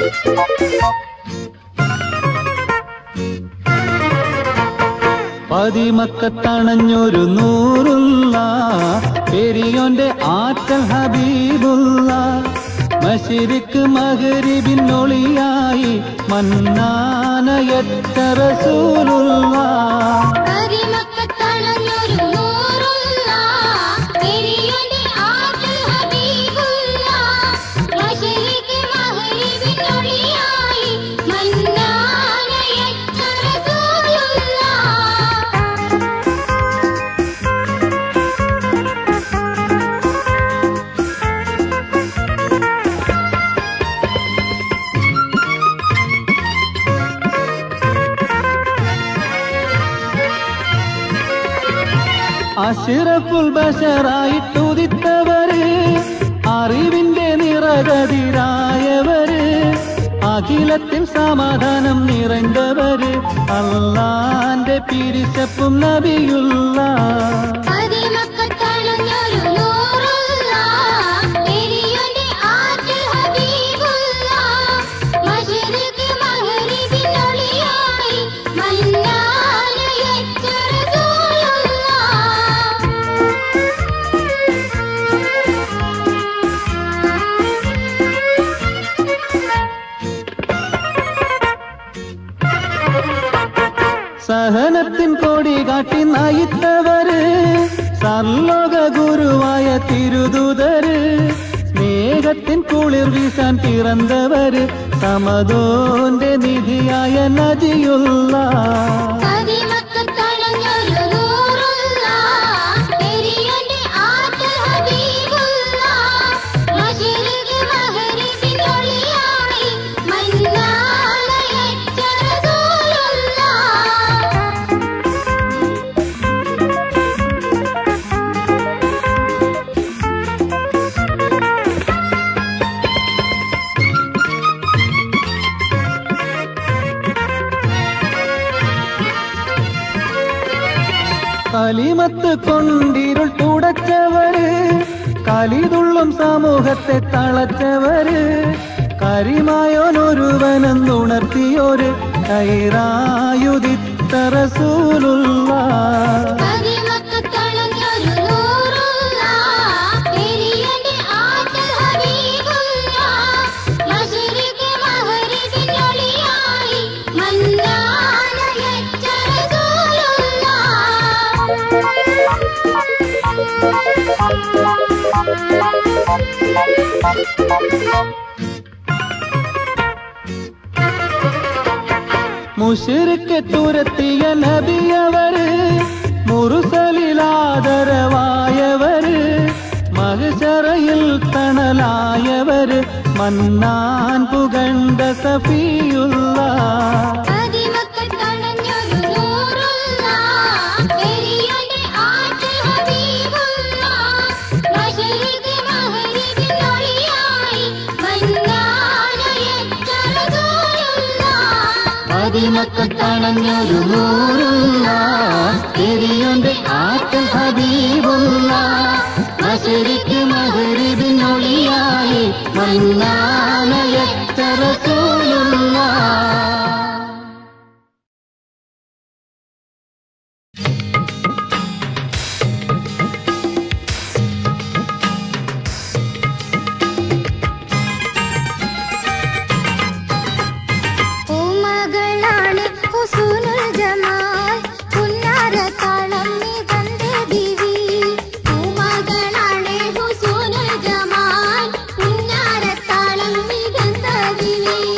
പതിമക്കത്തണഞ്ഞൊരു നൂറുള്ള പെരിയോന്റെ ആറ്റൽ ഹബീബുള്ള മഷിരിക്ക് മകരിബിന്നൊളിയായി മന്നാനയറ്റ റസൂലുള്ള കരിമക്കത്തണഞ്ഞൊരു നൂറുള്ള പെരിയന്റെ ആറ്റൽ ഹബീബുള്ള മശരിഖ് മഗ്രിബിനൊളിയായി മന്നാനയറ്റ റസൂലുള്ള അഷിറഫുൽ ബഷറായിട്ടുദിത്തവര് അറിവിന്റെ നിറകതിരായവര് അഖിലത്തിൽ സമാധാനം നിറഞ്ഞവര് അള്ളാന്റെ പിരിച്ചപ്പും നബിയുള്ള കരിമക്കത്തണഞ്ഞൊരു നൂറുള്ള പെരിയന്റെ ആറ്റൽ ഹബീബുള്ള മശരിഖ് മഗ്രിബിനൊളിയായി മന്നാനയറ്റ റസൂലുള്ള സഹനത്തിൻ കൊടി കാട്ടി നയിത്തവര് സർലോക ഗുരുവായ തിരുദൂതര് സ്നേഹത്തിൻ കുളിർ വീശാൻ പിറന്നവര് സമതോന്റെ നിധിയായ നദിയുള്ള കരിമക്കത്തണഞ്ഞൊരു നൂറുള്ള പെരിയന്റെ ആറ്റൽ ഹബീബുള്ള മശരിഖ് മഗ്രിബിനൊളിയായി മന്നാനയറ്റ റസൂലുള്ള കലിമത്ത് കൊണ്ടിരുൾ തുടച്ചവര് കലിതുള്ളും സമൂഹത്തെ തളച്ചവര് കരിമായോനൊരുവനെന്നുണർത്തിയൊരു കൈറായുദിത്ത റസൂലുള്ള കരിമക്കത്തണഞ്ഞൊരു നൂറുള്ള പെരിയന്റെ ആറ്റൽ ഹബീബുള്ള മശരിഖ് മഗ്രിബിനൊളിയായി മന്നാനയറ്റ റസൂലുള്ള മുഷിരിക്ക് തുരത്തിയ നബിയവര് മുറുസലിലാദരവായവര് മഹിഷറയിൽ തണലായവര് മന്നാൻ പുകണ്ട സഫിയുള്ള കരിമക്കത്തണഞ്ഞൊരു നൂറുള്ള പെരിയന്റെ ആറ്റൽ ഹബീബുള്ള മശരിഖ് മഗ്രിബിനൊളിയായി മന്നാനയറ്റ റസൂലുള്ള പതിമക്കത്തണഞ്ഞൊരു നൂറുള്ള പെരിയോന്റെ ആറ്റൽ ഹബീബുള്ള മശരിക്ക് മകരിബിനൊളിയായി മന്നാനയറ്റ റസൂലുള്ള പൂമകളാണ് ഹുസൂനുൽ ജമാൽ പുന്നാരത്താളം മികந்த ദിവി പൂമകളാണ് ഹുസൂനുൽ ജമാൽ പുന്നാരത്താളം മികந்த ദിവി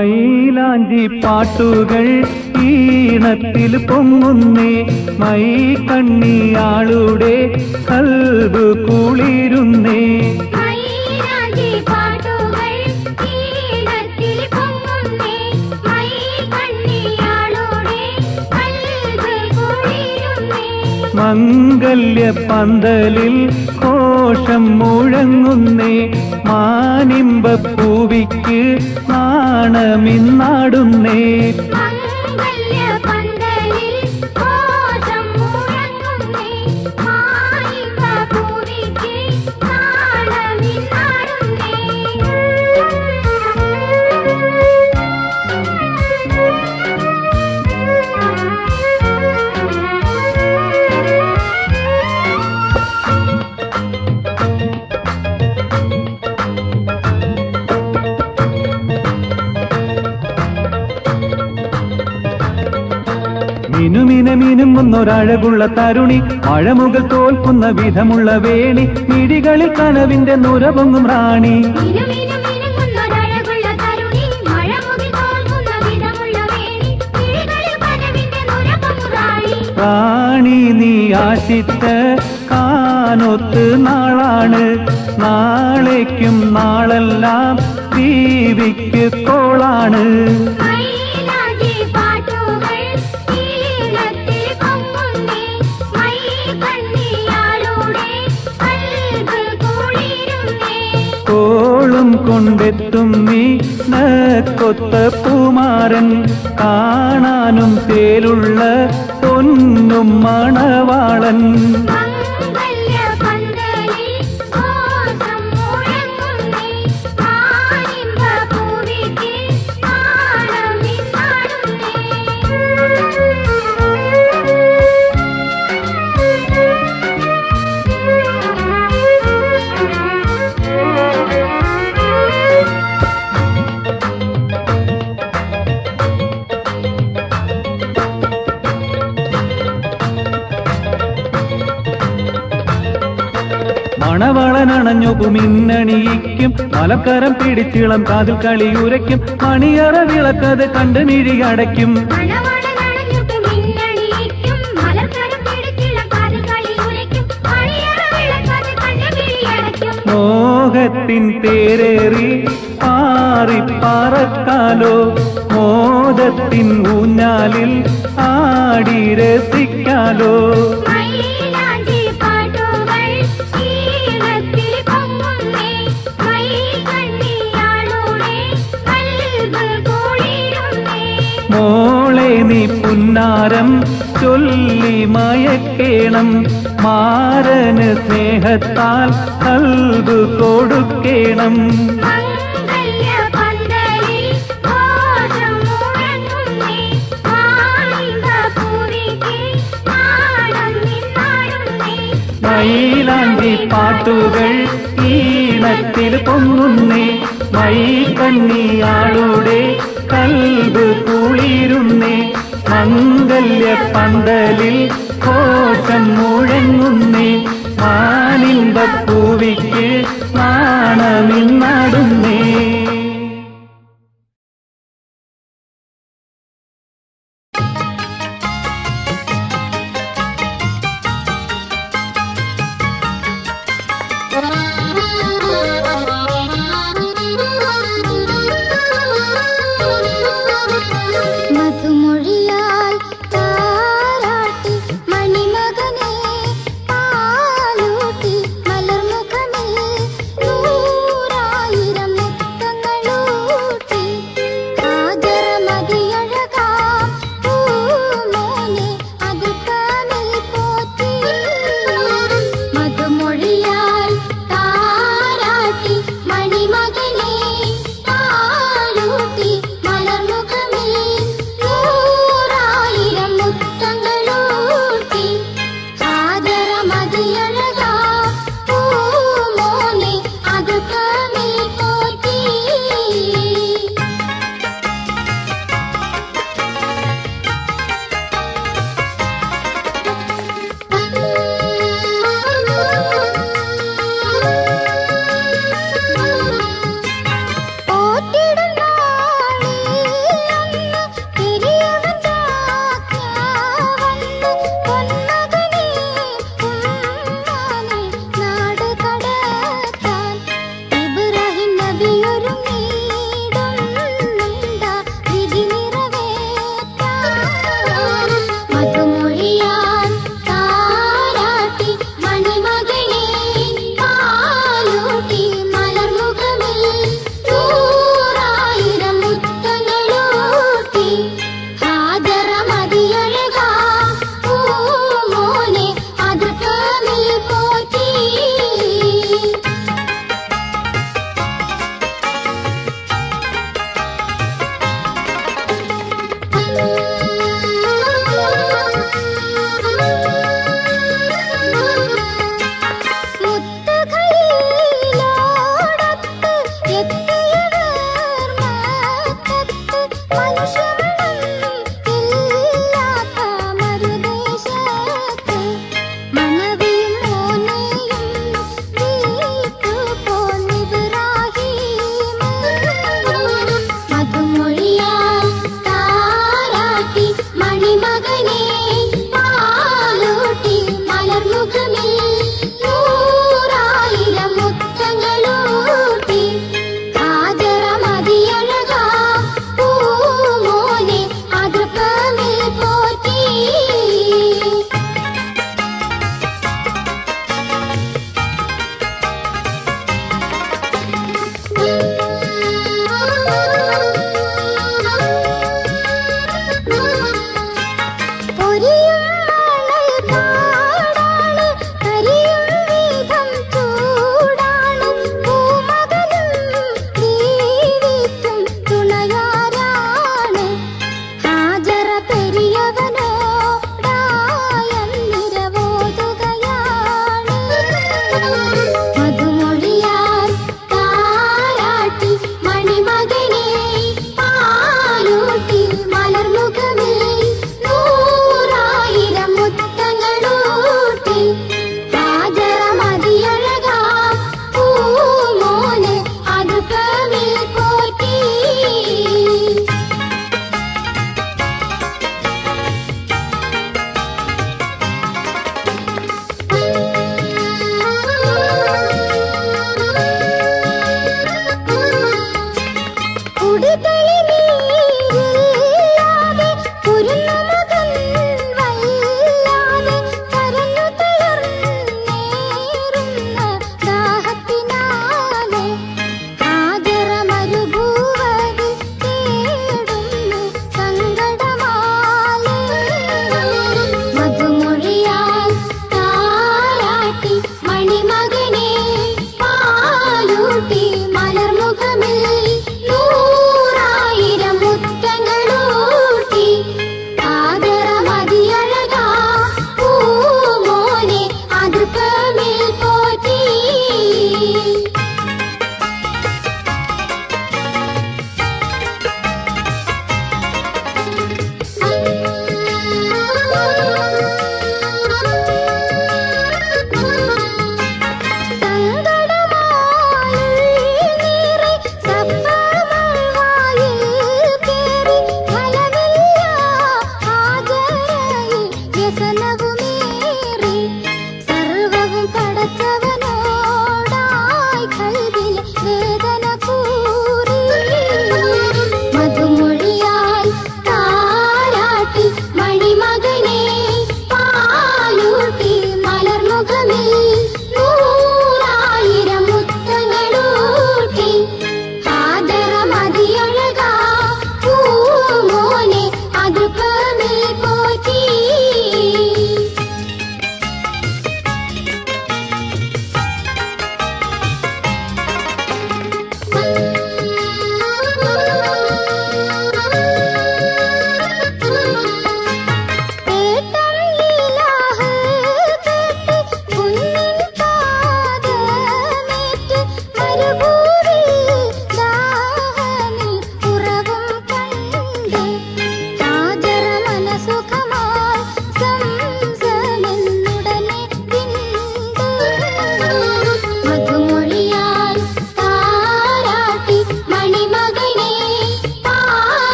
മൈലാഞ്ചി പാട്ടുകൾ ഈണത്തിൽ പൊങ്ങുന്നേ മൈ കണ്ണിയാളുടെ കൽബ് കുളിരുന്നേ മൈരാജി പാട്ടുകൾ ഈണത്തിൽ പൊങ്ങുന്നേ മൈ കണ്ണിയാളോടെ കൽബ് കുളിരുന്നേ മംഗല്യ പന്തലിൽ കോശം മുഴങ്ങുന്നേ മാനിമ്പ പൂവിക്ക് നാണമിന്നാടുന്നേ മംഗല്യ പന്തലിൽ കോശം മുഴങ്ങുന്നേ മായിക പൂവിക്ക് മിനുമിന മിനുങ്ങുന്നൊരഴകുള്ള തരുണി മഴമുകൾ തോൽക്കുന്ന വിധമുള്ള വേണി മിഴികളിൽ കനവിന്റെ നുരപൊങ്ങും റാണി മിനുമിനുമിനുങ്ങുന്നൊരഴകുള്ള തരുണി, മഴമുകിൽ തോൽക്കുന്ന വിധമുള്ള വേണി, കിളികളിൽ കനവിന്റെ നുരപമുറാണി. റാണി നീ ആശിച്ച കാനൊത്ത് നാളാണ് നാളേക്കും നാളെല്ലാം ദീപിക്ക് കോളാണ് മൈലാഞ്ചി പാട്ടുകൾ ഈണത്തിൽ പൊങ്ങുന്നേ, മൈ കണ്ണിയാളുടെ കൽബ് കുളിരുന്നേ. കോളും കൊണ്ടെത്തും നീ കൊത്ത പൂമാരൻ കാണാനും തേലുള്ള പൊന്നും മണവാളൻ മംഗല്യ പന്തലിൽ കോശം മുഴങ്ങുന്നേ, മാനിമ്പ പൂവിക്ക് നാണമിന്നാടുന്നേ. മണവളനണഞ്ഞു മിന്നണിയിക്കും മലക്കരം പിടിച്ചിളം കാതിൽ കളിയുരയ്ക്കും മണിയറ വിളക്കത് കണ്ട് മിഴിയടയ്ക്കും മണവാളനണഞ്ഞിട്ട് മിന്നണിയിക്കും, മലർക്കരം പിടിച്ചിള കാതുകളിൽ ഉലയ്ക്കും, മണിയറ വിളക്കാതെ കണ്ണുമിഴിയടയ്ക്കും. മോഹത്തിൻ തേരേറി പാറി പറക്കാലോ മോദത്തിൻ ഊഞ്ഞാലിൽ ആടി രസിക്കാലോ മൈലാഞ്ചി പാട്ടുകൾ ഈണത്തിൽ പൊങ്ങുന്നേ, മൈ കണ്ണിയാളുടെ കൽബ് കുളിരുന്നേ. മോളെ നീ പുന്നാരം ചൊല്ലി മയക്കേണം മാരന് സ്നേഹത്താൽ കൽബ് കൊടുക്കേണം മംഗല്യ പന്തലിൽ കോശം മുഴങ്ങുന്നേ, മാനിമ്പ പൂവിക്ക് നാണം നിന്നാടുന്നേ. മൈലാഞ്ചി പാട്ടുകൾ ഈണത്തിൽ പൊങ്ങുന്നേ മൈ കണ്ണിയാളുടെ കൽബ് കുളിരുന്നേ മംഗല്യ പന്തലിൽ കോശം മുഴങ്ങുന്നേ മാനിമ്പ പൂവിക്ക് നാണമിന്നാടുന്നേ മധുമൊഴിയാൽ താരാട്ടി മണിമകനെ പാലൂട്ടി മലർമുഖമേ നൂറായിരം മുത്തങ്ങളൂട്ടി ആദരമതിയഴകാം പൂമോനെ അതിൽക്കാമിൽ പോറ്റി മധുമൊഴിയാൽ താ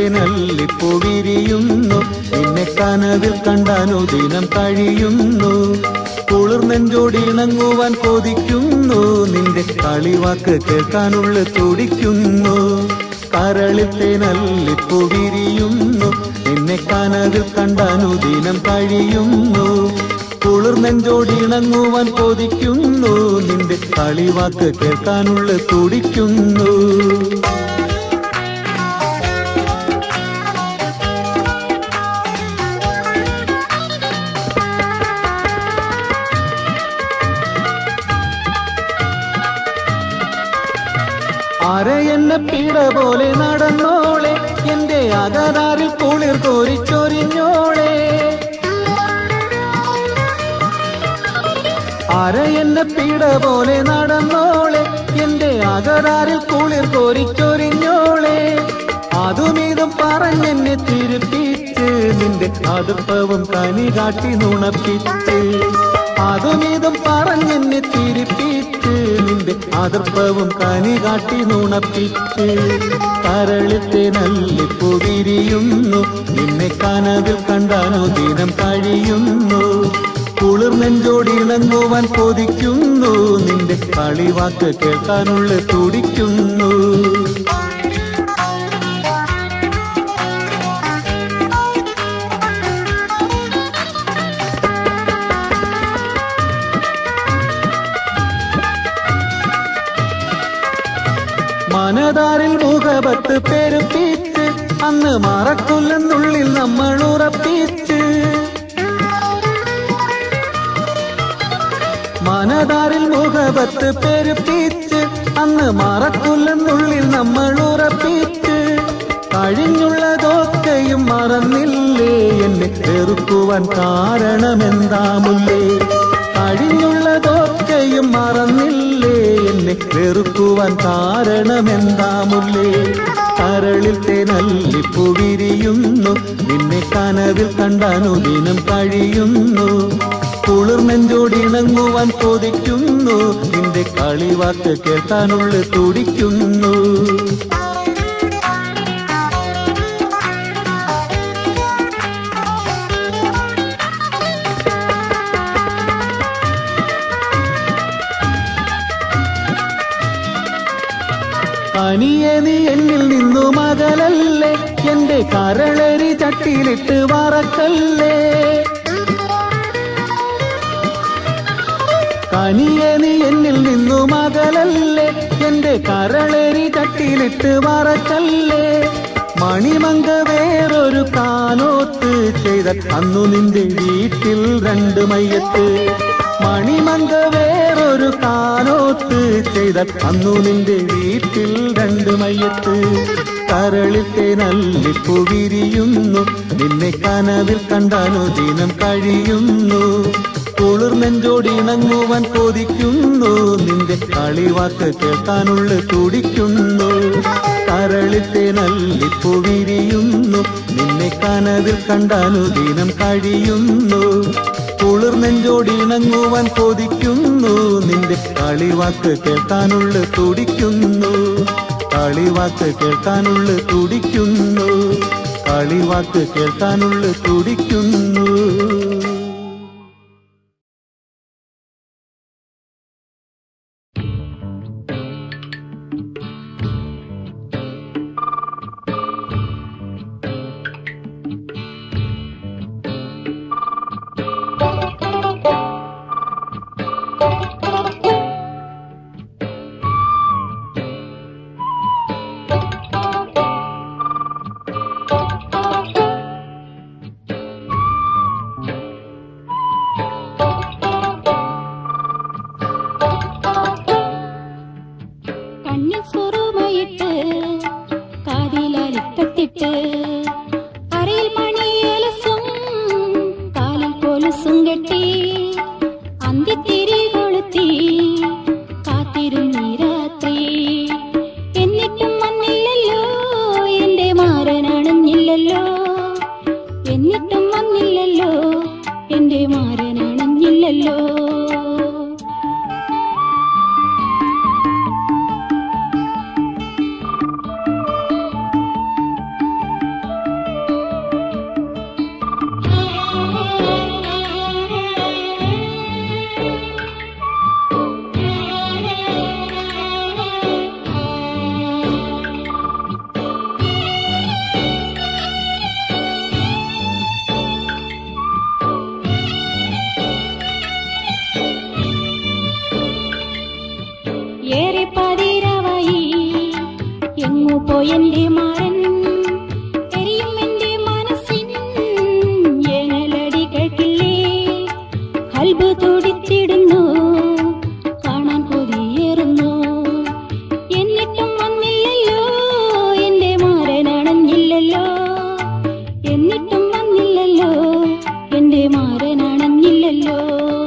കരളിത്തേനല്ലിപ്പു വിരിയുന്നു നിന്നെ കനവിൽ കണ്ടാനു ദിനം കഴിയുന്നു കുളിർനെഞ്ചോടിണങ്ങുവാൻ കൊതിക്കുന്നു നിന്റെ കളിവാക്ക് കേൾക്കാനുള്ള തുടിക്കുന്നു കരളിത്തേനല്ലിപ്പു വിരിയുന്നു നിന്നെ കനവിൽ കണ്ടാനു ദിനം കഴിയുന്നു കുളിർനെഞ്ചോടിണങ്ങുവാൻ കൊതിക്കുന്നു നിന്റെ കളിവാക്ക് കേൾക്കാനുള്ള തുടിക്കുന്നു അരയെന്നെ പീഡ പോലെ നടന്നോളെ എന്റെ അകതാരിൽ കുളിർ കോരിച്ചൊരിഞ്ഞോളെ അരയെന്നെ പീഡ പോലെ നടന്നോളെ എന്റെ അകതാരിൽ കുളിർ കോരിച്ചൊരിഞ്ഞോളെ അതുമീതും പറഞ്ഞെന്നെ തിരുപ്പിച്ച് നിന്റെ അടുപ്പവും കനി കാട്ടി നുണപ്പിച്ച് അതുമീതും പറഞ്ഞെന്നെ തിരുപ്പിച്ച് നിന്റെ അതിർപ്പവും കനി കാട്ടി നുണപ്പിച്ച് കരളിത്തെ നല്ലിപ്പു വിരിയുന്നു നിന്നെ കനവിൽ കണ്ടാനു ദിനം കഴിയുന്നു കുളിർ നെഞ്ചോടിണങ്ങുവാൻ കൊതിക്കുന്നു നിന്റെ കളിവാക്ക് കേൾക്കാനുള്ള തുടിക്കുന്നു മനതാരിൽ മുഖപത്ത് പെരുപ്പിച്ച് അന്ന് മറക്കൊല്ലെന്നുള്ളിൽ നമ്മൾ ഉറപ്പിച്ച് മനതാരിൽ മുഖപത്ത് പെരുപ്പിച്ച് അന്ന് മറക്കൊല്ലെന്നുള്ളിൽ നമ്മൾ ഉറപ്പിച്ച് കഴിഞ്ഞുള്ളതൊക്കെയും മറന്നില്ലേ എന്നെ വെറുക്കുവാൻ കാരണമെന്താമുല്ലേ കഴിഞ്ഞുള്ളതൊക്കെയും മറന്നില്ലേ എന്നെ വെറുക്കുവാൻ കാരണമെന്താമുല്ലേ കരളിൽ തേനല്ലിപ്പു വിരിയുന്നു നിന്നെ കനവിൽ കണ്ടാനു ദിനം കഴിയുന്നു കുളിർ നെഞ്ചോടിണങ്ങുവാൻ കൊതിക്കുന്നു നിന്റെ കളിവാക്ക് കേൾക്കാനുള്ള തുടിക്കുന്നു അനിയെ നീ എന്നിൽ നിന്നു മകലല്ലേ എന്റെ കരളരി ചട്ടിയിലിട്ട് വറക്കല്ലേ കനിയെ നീ എന്നിൽ നിന്നു മകലല്ലേ എന്റെ കരളരി ചട്ടിയിലിട്ട് വറക്കല്ലേ മണിമങ്ക വേറൊരു കാനോത്ത് ചെയ്ത അന്നു നിന്റെ വീട്ടിൽ രണ്ട് മയ്യത്ത് മണിമങ്ക വേറൊരു കാനോത്ത് ചെയ്ത അന്നു നിന്റെ വീട്ടിൽ രണ്ട് മയ്യത്ത് കരളിത്തെ നല്ലിപ്പു വിരിയുന്നു നിന്നെ കനവിൽ കണ്ടാനു ദിനം കഴിയുന്നു കുളിർ നെഞ്ചോടിണങ്ങുവാൻ കൊതിക്കുന്നു നിന്റെ കളിവാക്ക് കേൾക്കാനുള്ള തുടിക്കുന്നു കരളിത്തെ നല്ലിപ്പു വിരിയുന്നു നിന്നെ കനവിൽ കണ്ടാനു ദിനം കഴിയുന്നു കുളിർ നെഞ്ചോടിണങ്ങുവാൻ കൊതിക്കുന്നു നിന്റെ കളിവാക്ക് കേൾക്കാനുള്ള തുടിക്കുന്നു കളിവാക്ക് കേൾക്കാനുള്ള തുടിക്കുന്നു കളിവാക്ക് കേൾക്കാനുള്ള തുടിക്കുന്നു കണ്ണിൽ സുറുമയിട്ട് കാതിലരിപ്പത്തിട്ട് അരയിൽ മണിയേലസും കാലിൽ കൊലുസും കെട്ടി അന്ത്യത്തിരി കൊളുത്തി കാത്തിരുന്നീ രാത്രി എന്നിട്ടും വന്നില്ലല്ലോ എന്റെ മാരനണഞ്ഞില്ലല്ലോ എന്നിട്ടും വന്നില്ലല്ലോ എന്റെ മാരനണഞ്ഞില്ലല്ലോ എന്റെ മാരൻ എരിയും എന്റെ മനസ്സിൻ ഏങ്ങലടി കേൾക്കില്ലേ കൽബ് തുടിച്ചിടുന്നു കാണാൻ കൊതിയേറുന്നു എന്നിട്ടും വന്നില്ലല്ലോ എന്റെ മാരനണഞ്ഞില്ലല്ലോ എന്നിട്ടും വന്നില്ലല്ലോ എന്റെ മാരനണഞ്ഞില്ലല്ലോ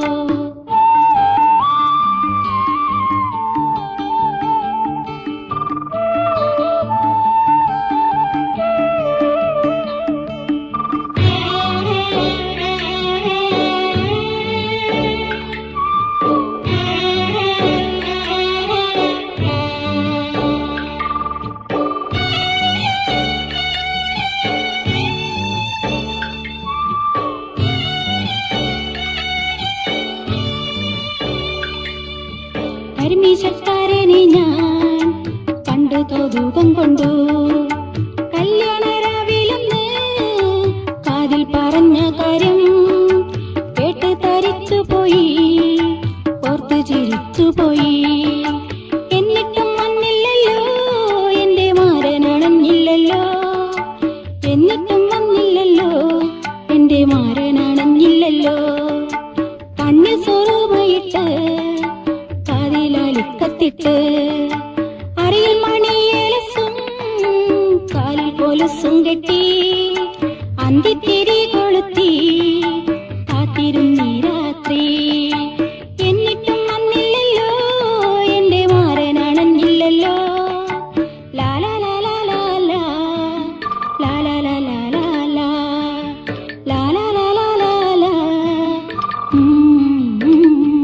കരിമീശക്കാരനെ ഞാൻ കണ്ടു തോതുകം കൊണ്ടു കല്യാണ രാവിലൊന്ന് കാതിൽ പറഞ്ഞ കാര്യം കേട്ട് തരിച്ചു പോയി ഓർത്ത് ചിരിച്ചു പോയി എന്നിട്ടും വന്നില്ലല്ലോ എന്റെ മാരനണഞ്ഞില്ലല്ലോ എന്നിട്ടും വന്നില്ലല്ലോ എന്റെ മാരനണഞ്ഞില്ലല്ലോ കണ്ണിൽ സ്വരൂപയിട്ട് കാതിലാലിക്കത്തിട്ട് അറിയിൽ മണിയേലസും കാലിൽ കൊലുസും കെട്ടി അന്തിത്തിരി കൊളുത്തി കാത്തിരുന്നീ രാത്രി എന്നിട്ടും വന്നില്ലല്ലോ എന്റെ മാരനണഞ്ഞില്ലല്ലോ ലാലാ ലാലാ ലാലാ ലാലാ ലാലാ ലാലാ ലാലാ ലാലാ ലാലാ ഉം, ഉം.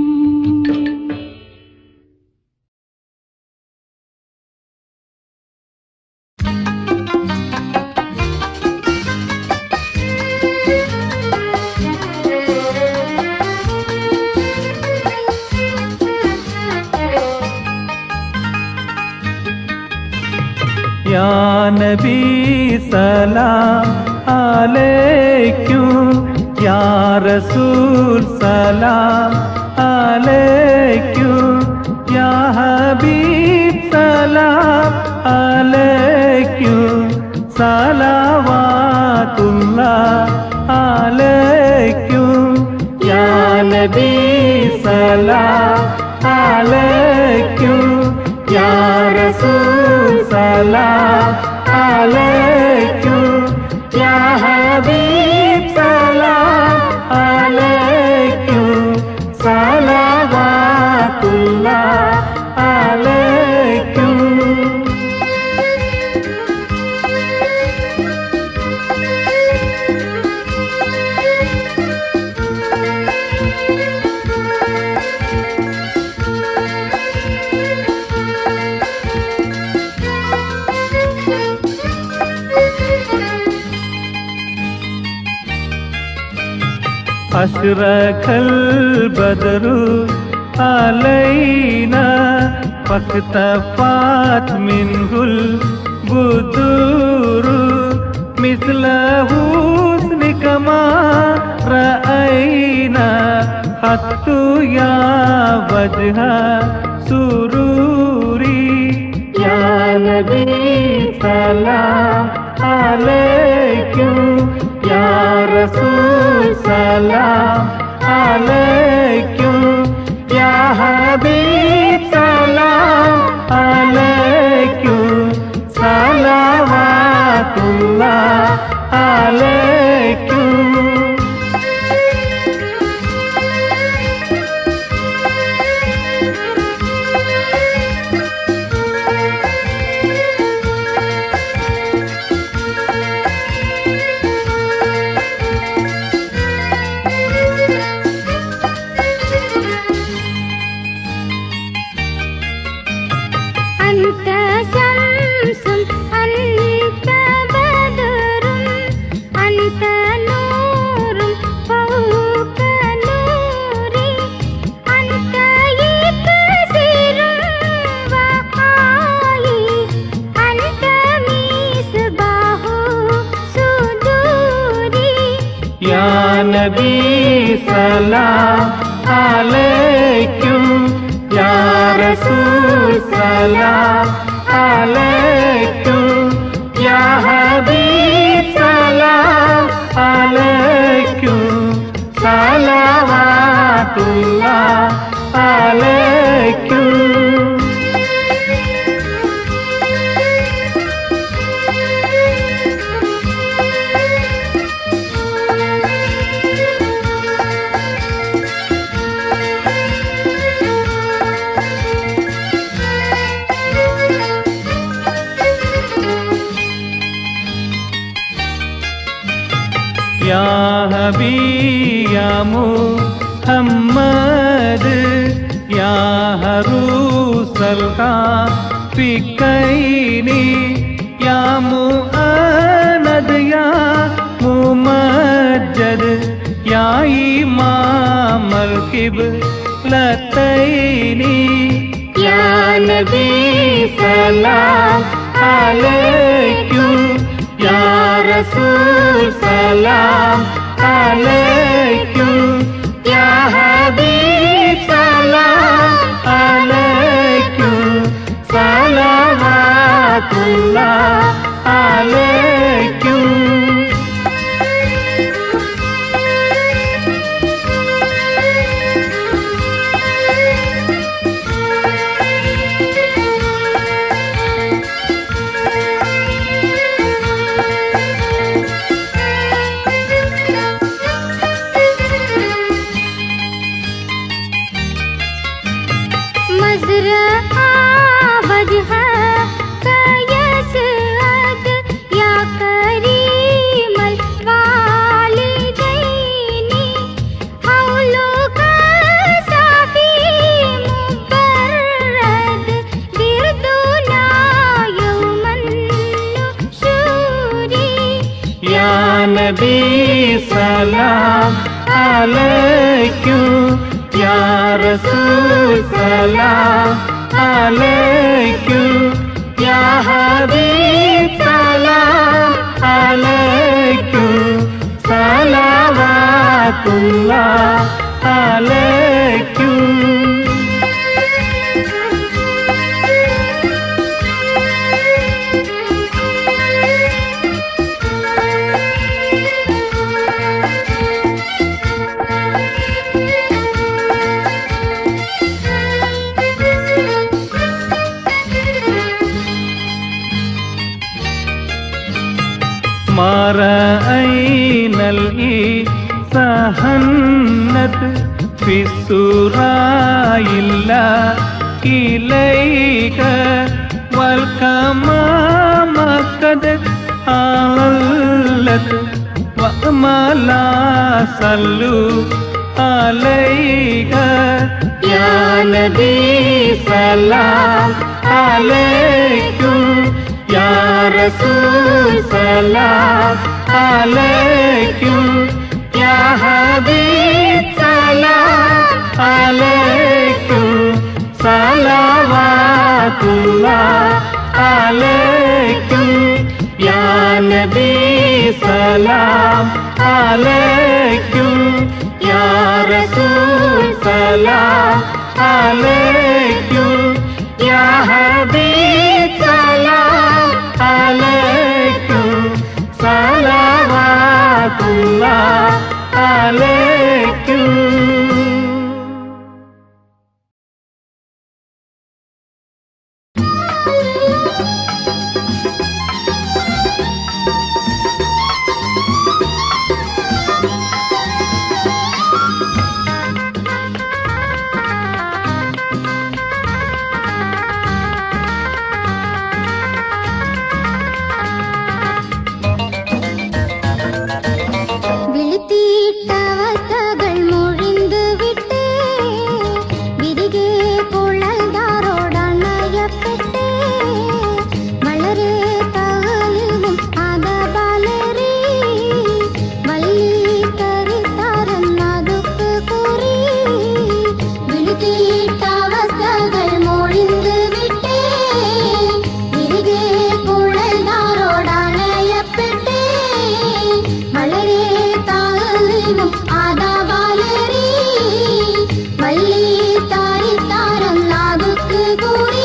या नबी सलाम अलैकुम या रसूल सलाम अलैकुम या हबीब सलाम अलैकुम सलावातुल्लाह अलैकुम या नबी सलाम अलैकुम या रसूल सलाम अलैकुम या हबीब सलाम अलैकुम सलावातुल्लाह अलैकुम أشرق البدر علينا فاختفت منه البدور مثل حسنك ما رأينا حتى يا وجه سروري يا نبي سلام عليكم يا رسول سلام عليكم يا حبيب سلام عليكم صلوات الله عليكم أنت شمس أنت بدر أنت نور فوق نوري أنت يكسر وقائي أنت مصباح صدوري يا نبي سلام عليكم يا رسول سلام عليكم يا حبيب يا محمد يا هروس الكافكين يا مؤند يا ممجد يا إمام القبلتين يا نبي سلام عليكم يا رسول سلام عليكم يا حبيب سلام عليكم صلوات الله عليكم مزرعة وجهها كيسعد يا كريم الوالدين حولك صافي مبرد بردنا يوم النشور يا نبي سلام عليكم يا رسول سلام عليكم يا حبيب سلام عليكم صلوات الله عليكم ما رأينا الإسهنة في السورة إلا إليك والكمام قد أهلت وما لا صلوا عليك يا نبي سلام عليكم يا رسول سلام عليكم يا حبيب سلام عليكم صلوات الله عليكم يا نبي سلام عليكم يا رسول سلام عليكم يا حبيب سلام عليكم صلوات الله عليكم விழித்தீட்டவசகள் மொழிந்து விட்டு விரிகே குழல்தாரோடணையப்பட்டு வளரே தகலிவும் அத பலரே வள்ளி கரித்தாரன் அதுக்கு குறி விழித்தீட்டவசகள் மொழிந்து விட்டு விரிகே குழல்தாரோடணையப்பட்டு மலரே தாளினும் ஆதாபாலரே வள்ளி தாரித்தாரம் நாகுக்கு கூறி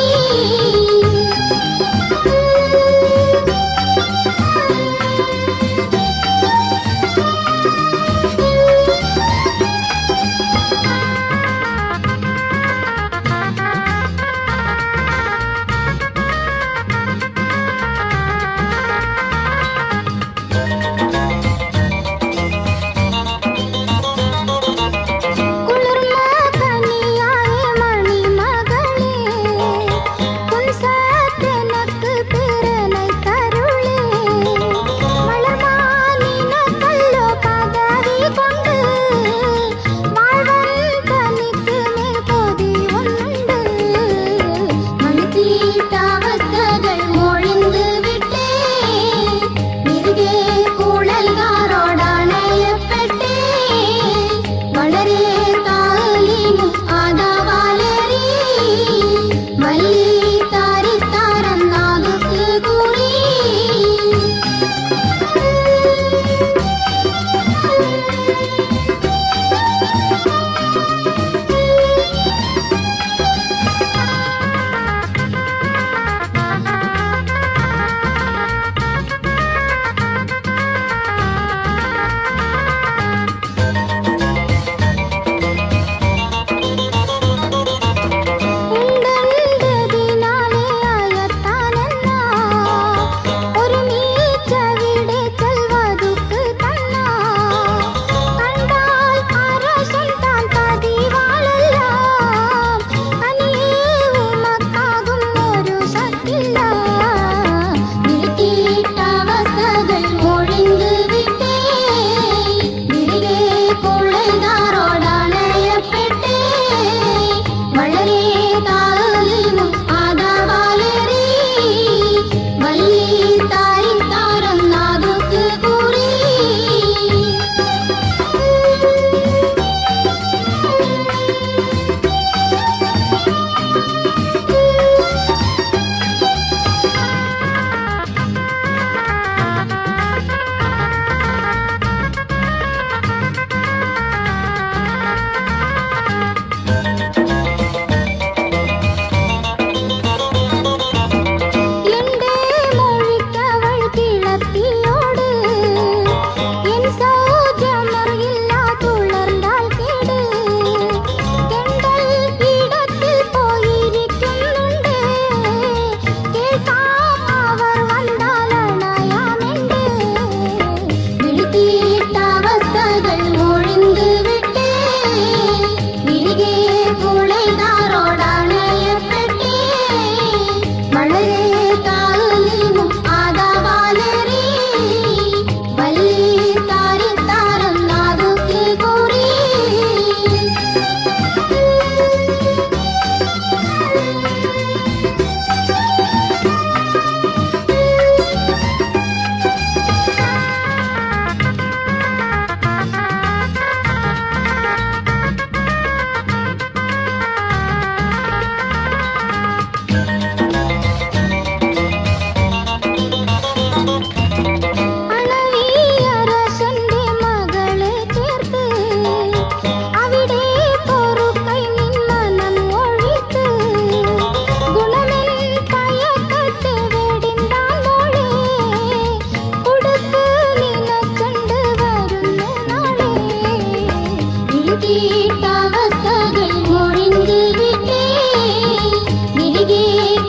വിളിത്തീട്ടവസ്ഥകൾ മുഴിந்து വിട്ടേ തിരികെ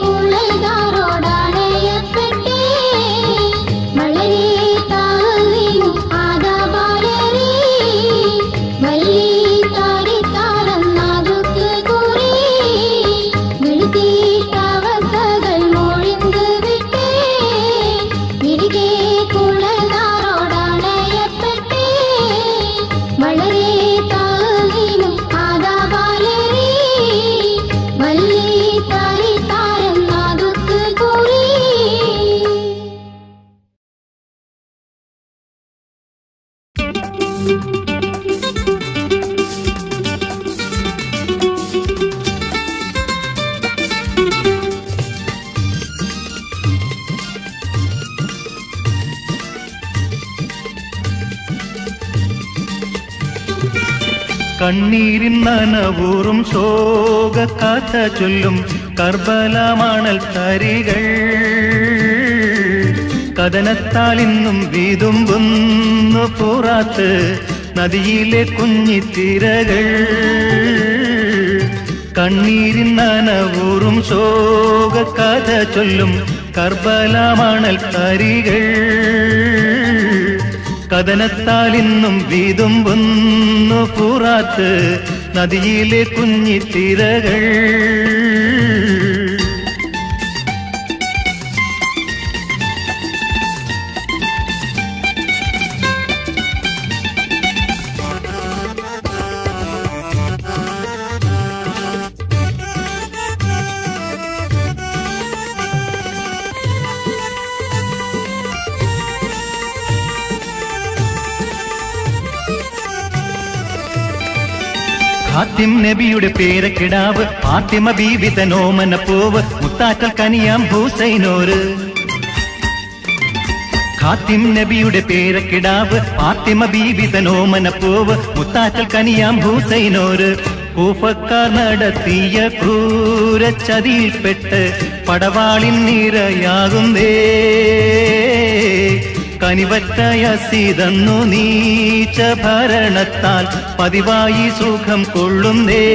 കുഴൽതാരോടണയപ്പെട്ടേ വളരെ താഴ്ന്നു ആദാബാലരേ വല്ലി താടിത്താരന്നാതുക്ക് കുറി വിളിത്തീട്ടവസ്ഥകൾ മുഴിந்து വിട്ടേ തിരികെ കുഴൽതാരോടണയപ്പെട്ടേ വളരെ താഴ്ന്നു ആദാബാലരേ വല്ലി താടിത്താരന്നാതുക്ക് കുറി കണ്ണീരിൻ നനവൂറും ശോക കഥ ചൊല്ലും കർബലമണൽ തരികൾ കഥനത്താൽ ഇന്നും വീതുമ്പുന്നു പുറത്ത് നദിയിലെ കുഞ്ഞിത്തിരകൾ കണ്ണീരിൻ നനവൂറും ശോക കഥ ചൊല്ലും കർബലമണൽ തരികൾ കഥനത്താൽ ഇന്നും വീതുമ്പുന്നു പുറാത്ത് നദിയിലെ കുഞ്ഞിത്തിരകൾ ഖാത്തിം നബിയുടെ പേരക്കിടാവ് ഫാത്തിമ ബീവിത നോമന പൂവ് മുത്താറ്റൽ കനിയാം ഹൂസൈനോര് ഖാത്തിം നബിയുടെ പേരക്കിടാവ് ഫാത്തിമ ബീവിത നോമന പൂവ് മുത്താറ്റൽ കനിയാം ഹൂസൈനോര് കൂഫക്കാർ നടത്തിയ ക്രൂരച്ചതിയിൽപ്പെട്ട് പടവാളിൻ നിരയാകുന്നേ കനിവറ്റയസിതന്നു നീച്ച ഭരണത്താൽ പതിവായി സുഖം കൊള്ളുന്നേ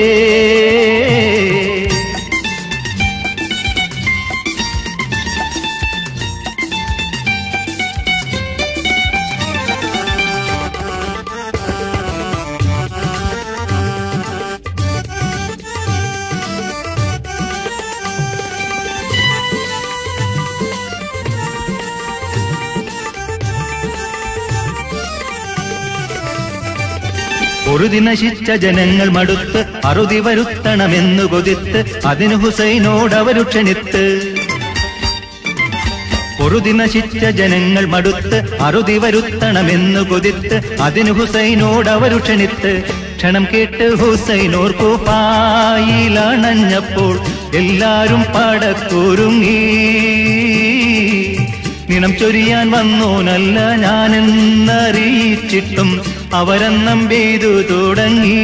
പൊറുതി നശിച്ച ജനങ്ങൾ മടുത്ത് അറുതി വരുത്തണമെന്നു കൊതിത്ത് അതിന് ഹുസൈനോട് അവരു ക്ഷണിത്ത് പൊറുതി നശിച്ച ജനങ്ങൾ മടുത്ത് അറുതി വരുത്തണമെന്നു കൊതിത്ത് അതിന് ഹുസൈനോട് അവരു ക്ഷണിത്ത് ക്ഷണം കേട്ട് ഹുസൈനോർ കൂപ്പായിലണഞ്ഞപ്പോൾ എല്ലാരും പടക്കുരുങ്ങി നിണം ചൊരിയാൻ വന്നോനല്ല ഞാനെന്നറിയിച്ചിട്ടും അവരെന്നം പെയ്തു തുടങ്ങി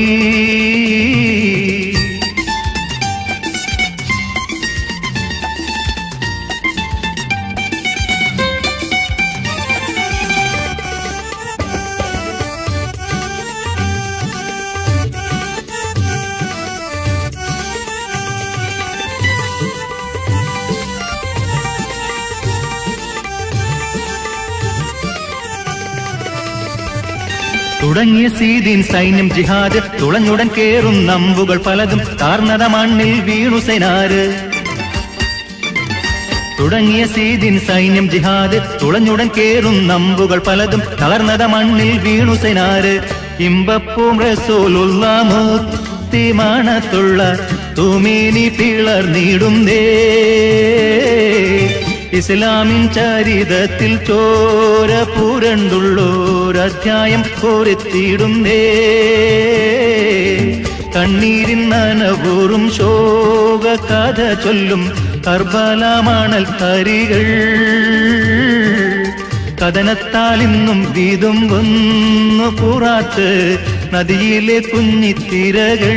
തുടങ്ങിയ സീദീൻ സൈന്യം ജിഹാദ് തുളഞ്ഞുടൻ കേറും നമ്പുകൾ പലതും കാർന്നത മണ്ണിൽ വീണു സൈനാര് തുടങ്ങിയ സീദിൻ സൈന്യം ജിഹാദ് തുളഞ്ഞുടൻ കേറും നമ്പുകൾ പലതും തളർന്നത മണ്ണിൽ വീണു സൈനാര് ഇമ്പപ്പൂം റസൂലുള്ള മുത്തിമാണത്തുള്ള തുമീനി പിളർന്നിടുന്നേ ഇസ്ലാമിൻ ചരിതത്തിൽ ചോര പൂരണ്ടുള്ളോരധ്യായം കോരെത്തിയിടുന്നേ കണ്ണീരിൻ നനവൂറും ശോക കഥ ചൊല്ലും കർബലമണൽ കരികൾ കഥനത്താൽ ഇന്നും വീതും വന്നു പുറാത്ത് നദിയിലെ കുഞ്ഞിത്തിരകൾ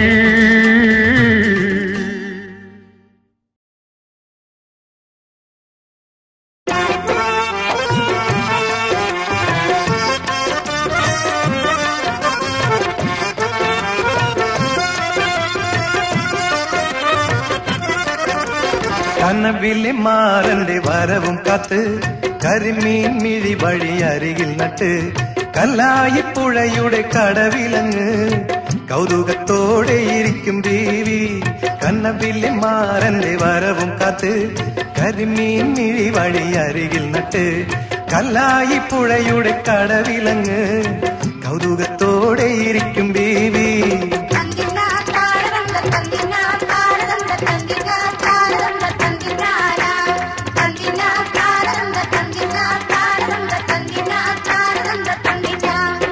ും കനവിലെ മാറന്റെ വരവും കാത്ത് കരിമീൻ മിഴി വഴി അരികിൽ നട്ട് കല്ലായി പുഴയുടെ കടവിലങ്ങ് കൗതുകത്തോടെ ഇരിക്കും ദേവി കനവിലെ മാറന്റെ വരവും കാത്ത് കരിമീൻ മിഴി വഴി അരികിൽ നട്ട് കല്ലായി പുഴയുടെ കടവിലങ്ങ് കൗതുകത്തോടെ ഇരിക്കും ദേവി തങ്കിനാ താരതന്ത തങ്കിനാ താരതന്ത തങ്കിനാ താരതന്ത തങ്കിനാരാ തങ്കിനാ താരതന്ത തങ്കിനാ താരതന്ത തങ്കിനാ താരതന്ത തങ്കിനാ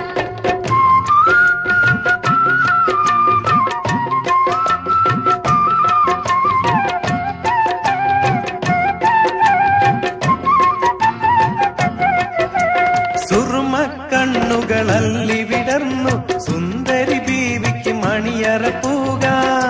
സുറുമ കണ്ണുകളല്ലി വിടർന്നു സുന്ദരി ബീവിക്ക് മണിയറ പൂക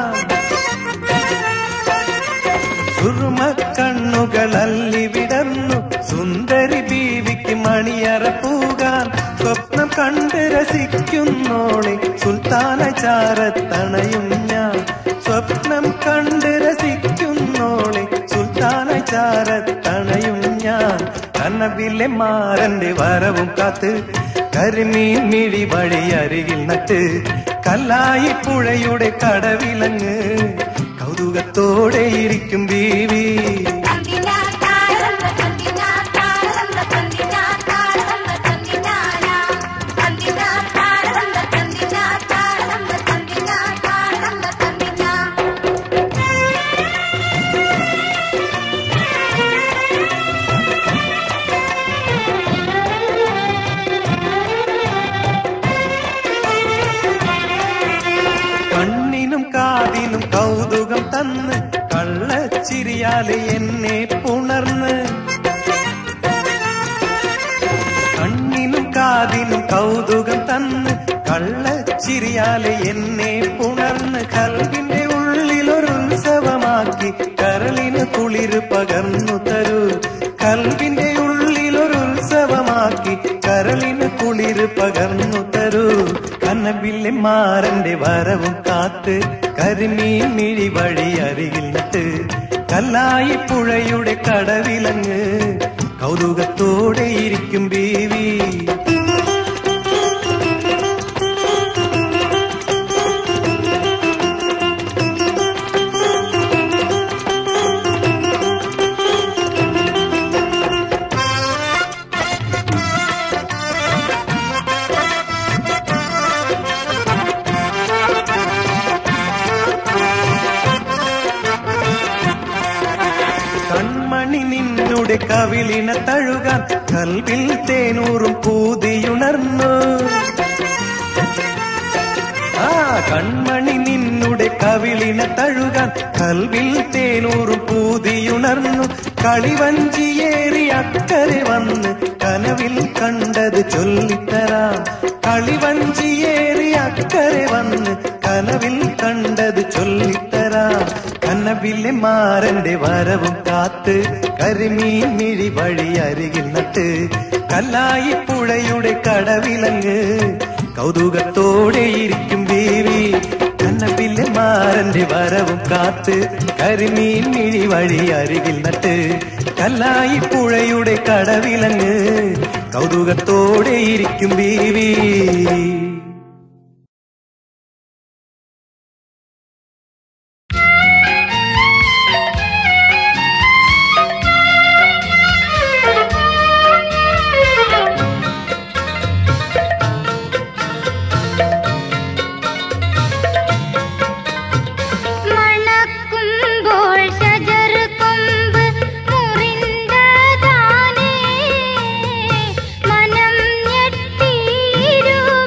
സുറുമ കണ്ണുകളല്ലി വിടർന്നു സുന്ദരി ബീവിക്ക് മണിയറ പൂകാൻ സ്വപ്നം കണ്ട് രസിക്കുന്നോളെ സുൽത്താന ചാരത്തണയും ഞാൻ സ്വപ്നം കണ്ട് രസിക്കുന്നോളെ സുൽത്താന ചാരത്തണയും ഞാൻ കനവിലെ മാറന്റെ വരവും കാത്ത് കരിമീൻ മിഴി വഴി അരികിൽ നട്ട് കല്ലായി പുഴയുടെ കടവിലങ്ങ് കൗതുകത്തോടെ ഇരിക്കും ബീവി തങ്കിനാ താരതന്ത തങ്കിനാ താരതന്ത തങ്കിനാ താരതന്ത തങ്കിനാരാ തങ്കിനാ താരതന്ത തങ്കിനാ താരതന്ത തങ്കിനാ താരതന്ത തങ്കിനാ കണ്ണിനും കാതിനും കൗതുകം തന്ന് കള്ളച്ചിരിയാലെ എന്നെ പുണർന്ന് കണ്ണിനും കാതിനും കൗതുകം തന്ന് കള്ളച്ചിരിയാലെ എന്നെ പുണർന്ന് കൽവിന്റെ ഉള്ളിലൊരു ഉത്സവമാക്കി കരളിന് കുളിര് പകർന്നു തരൂ കൽവിന്റെ ഉള്ളിലൊരു ഉത്സവമാക്കി കരളിന് കുളിര് പകർന്നു തരൂ കനവിലെ മാറന്റെ വരവും കാത്ത് കരിമീൻ മിഴി വഴി അരികിൽ നട്ട് കല്ലായി പുഴയുടെ കടവിലങ്ങ് കൗതുകത്തോടെ ഇരിക്കും ബീവി കൺമണി നിന്നുടെ കവിളിന തഴുകാൻ കൽവിൽ തേനൂറും പൂതിയുണർന്നു ആ കൺമണി നിന്നുടെ കവിളിന തഴുകാൻ കൽവിൽ തേനൂറും പൂതിയുണർന്നു കളിവഞ്ചിയേറി അക്കരെ വന്ന് കനവിൽ കണ്ടത് ചൊല്ലിത്തരാം കളിവഞ്ചിയേറി അക്കരെ വന്ന് കനവിൽ കണ്ടത് ചൊല്ലിത്തരാം കനവിലെ മാറന്റെ വരവും കാത്ത് കരിമീൻ മിഴി വഴി അരികിൽ നട്ട് കല്ലായി പുഴയുടെ കടവിലങ്ങ് കൗതുകത്തോടെ ഇരിക്കും ദേവി കനവിലെ മാറന്റെ വരവും കാത്ത് കരിമീൻ മിഴി വഴി അരികിൽ നട്ട് കല്ലായി പുഴയുടെ കടവിലങ്ങ് കൗതുകത്തോടെ ഇരിക്കും ദേവി മണക്കുമ്പോൾ ഷജർ കൊമ്പ് മുറിന്തതാനേ മനം ഞെട്ടിയിരുവരും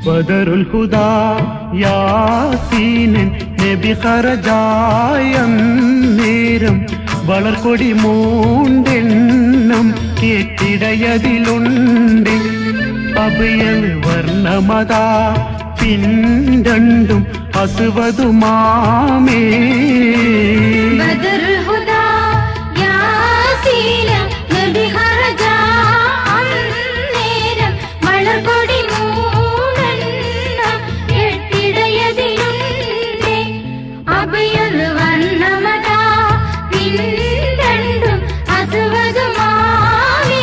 ബദറുൽ ഹുദാ യാസീനൻ നബി ഖറജായ നേരം വളർക്കൊടി മൂണ്ടെണ്ണം കേട്ടിടയതിലുണ്ട് അഭയൽ വർണ്ണമതാ പിൻരണ്ടും അസുവതുമാമേ ബദർ ഹുദാ യാസീന നബി ഖറജ അന്നേരം വളർകൊടി മൂന്നെണ്ണം എട്ടിടയതിലുണ്ട് അഭയൽ വർണ്ണമതാ പിൻരണ്ടും അസുവതുമാവേ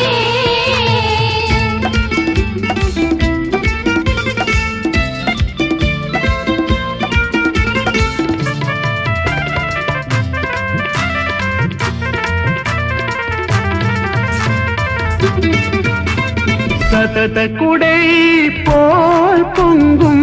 സതത കുടൈ പോൽ പൊങ്കും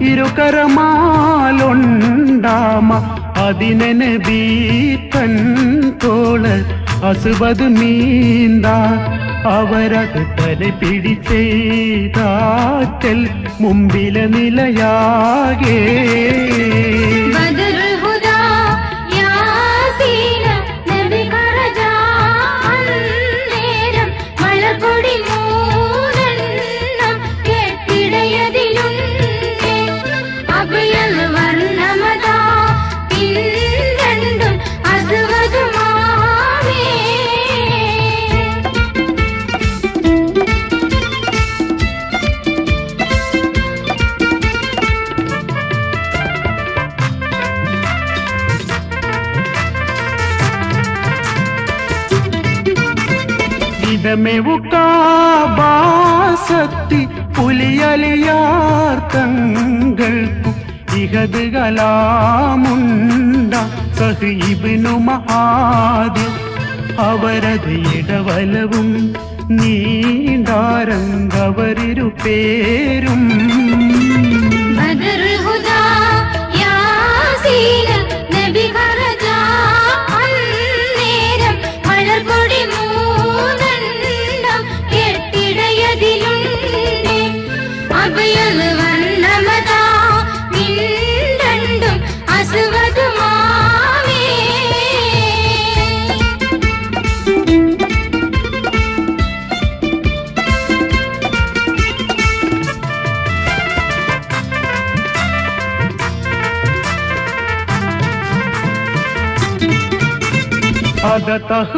ഇരുകരമാലൊണ്ടാമ അതിനെ ബീത്തൻ തോള് അസുവത് മീന്ത അവരത് തല പിടിച്ചേതാറ്റൽ മുമ്പിലെ നിലയാകേ ബദർ ഹുദാ യാസീന നബി ഖറജ അന്നേരം മലർകൊടി മൂന്നെണ്ണം കെട്ടിടയതിലുണ്ട് അഭയൽ വർണ്ണമതാ പിൻരണ്ടും അസുവതുമാവേ ഇതമെവുക്കാസക്തി പുലിയലിയാർ തങ്ങൾക്കും ഇഹത് കലാമുണ്ട സഹീബിനു മഹാദി അവരത് ഇടവലവും നീണ്ടാരങ്കവരിരു പേരും ബദർ ഹുദാ യാസീന നബി ഖറജ അന്നേരം മലർകൊടി മൂന്നെണ്ണം കെട്ടിടയതിലുണ്ട് അഭയൽ വർണ്ണമതാ നിരണ്ടും അസുവതുമാവേ അത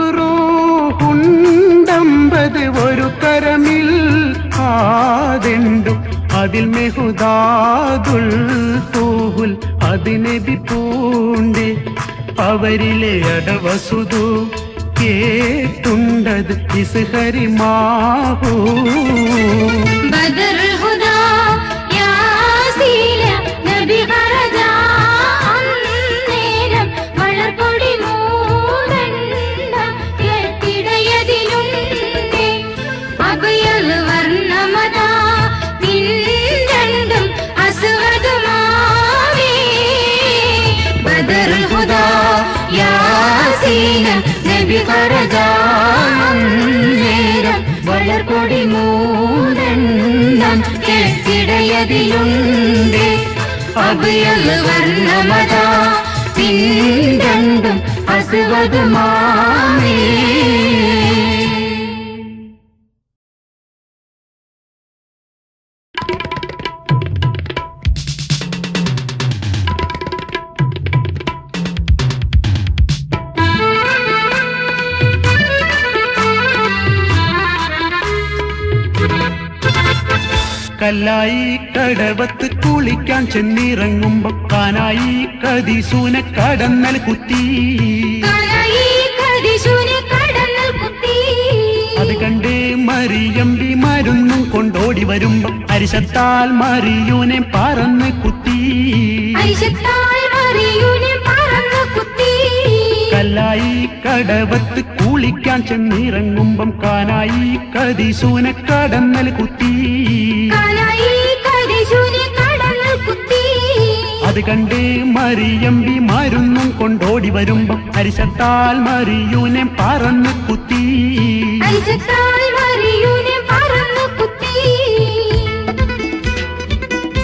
തഹ്റൂഹുണ്ടമ്പത് ഒരു കരമിൽ ആദെണ്ടും അതിൽ മെഹുദാദുൽ തൂഹുൽ അതിനെ പൂണ്ടേ അവരിലെ അടവസുതു കേട്ടുണ്ടത് ഇസ്ഹരി മാഹൂ ബദർ ഹുദാ യാസീന നബി ഖറജ അന്നേരം വളർകൊടി മൂന്നെണ്ണം കെട്ടിടയതിലുണ്ട് അഭയൽ വർണ്ണമതാ നിരണ്ടും അസുവതുമാവേ ബദർ ഹുദാ യാസീന നബി ഖറജ അന്നേരം വളർകൊടി മൂന്നെണ്ണം കെട്ടിടയതിലുണ്ട് അഭയൽ വർണ്ണമതാ പിൻരണ്ടും അസുവതുമാവേ കല്ലായി കടവത്ത് കുളിക്കാൻ ചെന്നിറങ്ങുമ്പോ കാനായി കതിസൂന കടന്നൽ കുത്തി കലയി കതിശൂനെ കടന്നൽ കുത്തി അത് കണ്ട് മറിയമ്പി മരുന്നും കൊണ്ടോടി വരുമ്പോ അരിശത്താൽ മറിയൂനെ പറന്ന് കുത്തി ഐശത്താൽ മറിയൂനെ പറന്നു കുത്തി കല്ലായി കടവത്ത് കുളിക്കാൻ ചെന്നിറങ്ങുമ്പം കാനായി കതിസൂന കടന്നൽ കുത്തി കലയി കതിശൂനെ കടന്നൽ കുത്തി അത് കണ്ട് മറിയമ്പി മരുന്നും കൊണ്ടോടി വരുമ്പോ അരിശത്താൽ മറിയൂനെ പറന്ന് കുത്തി ഐശത്താൽ മറിയൂനെ പറന്നു കുത്തി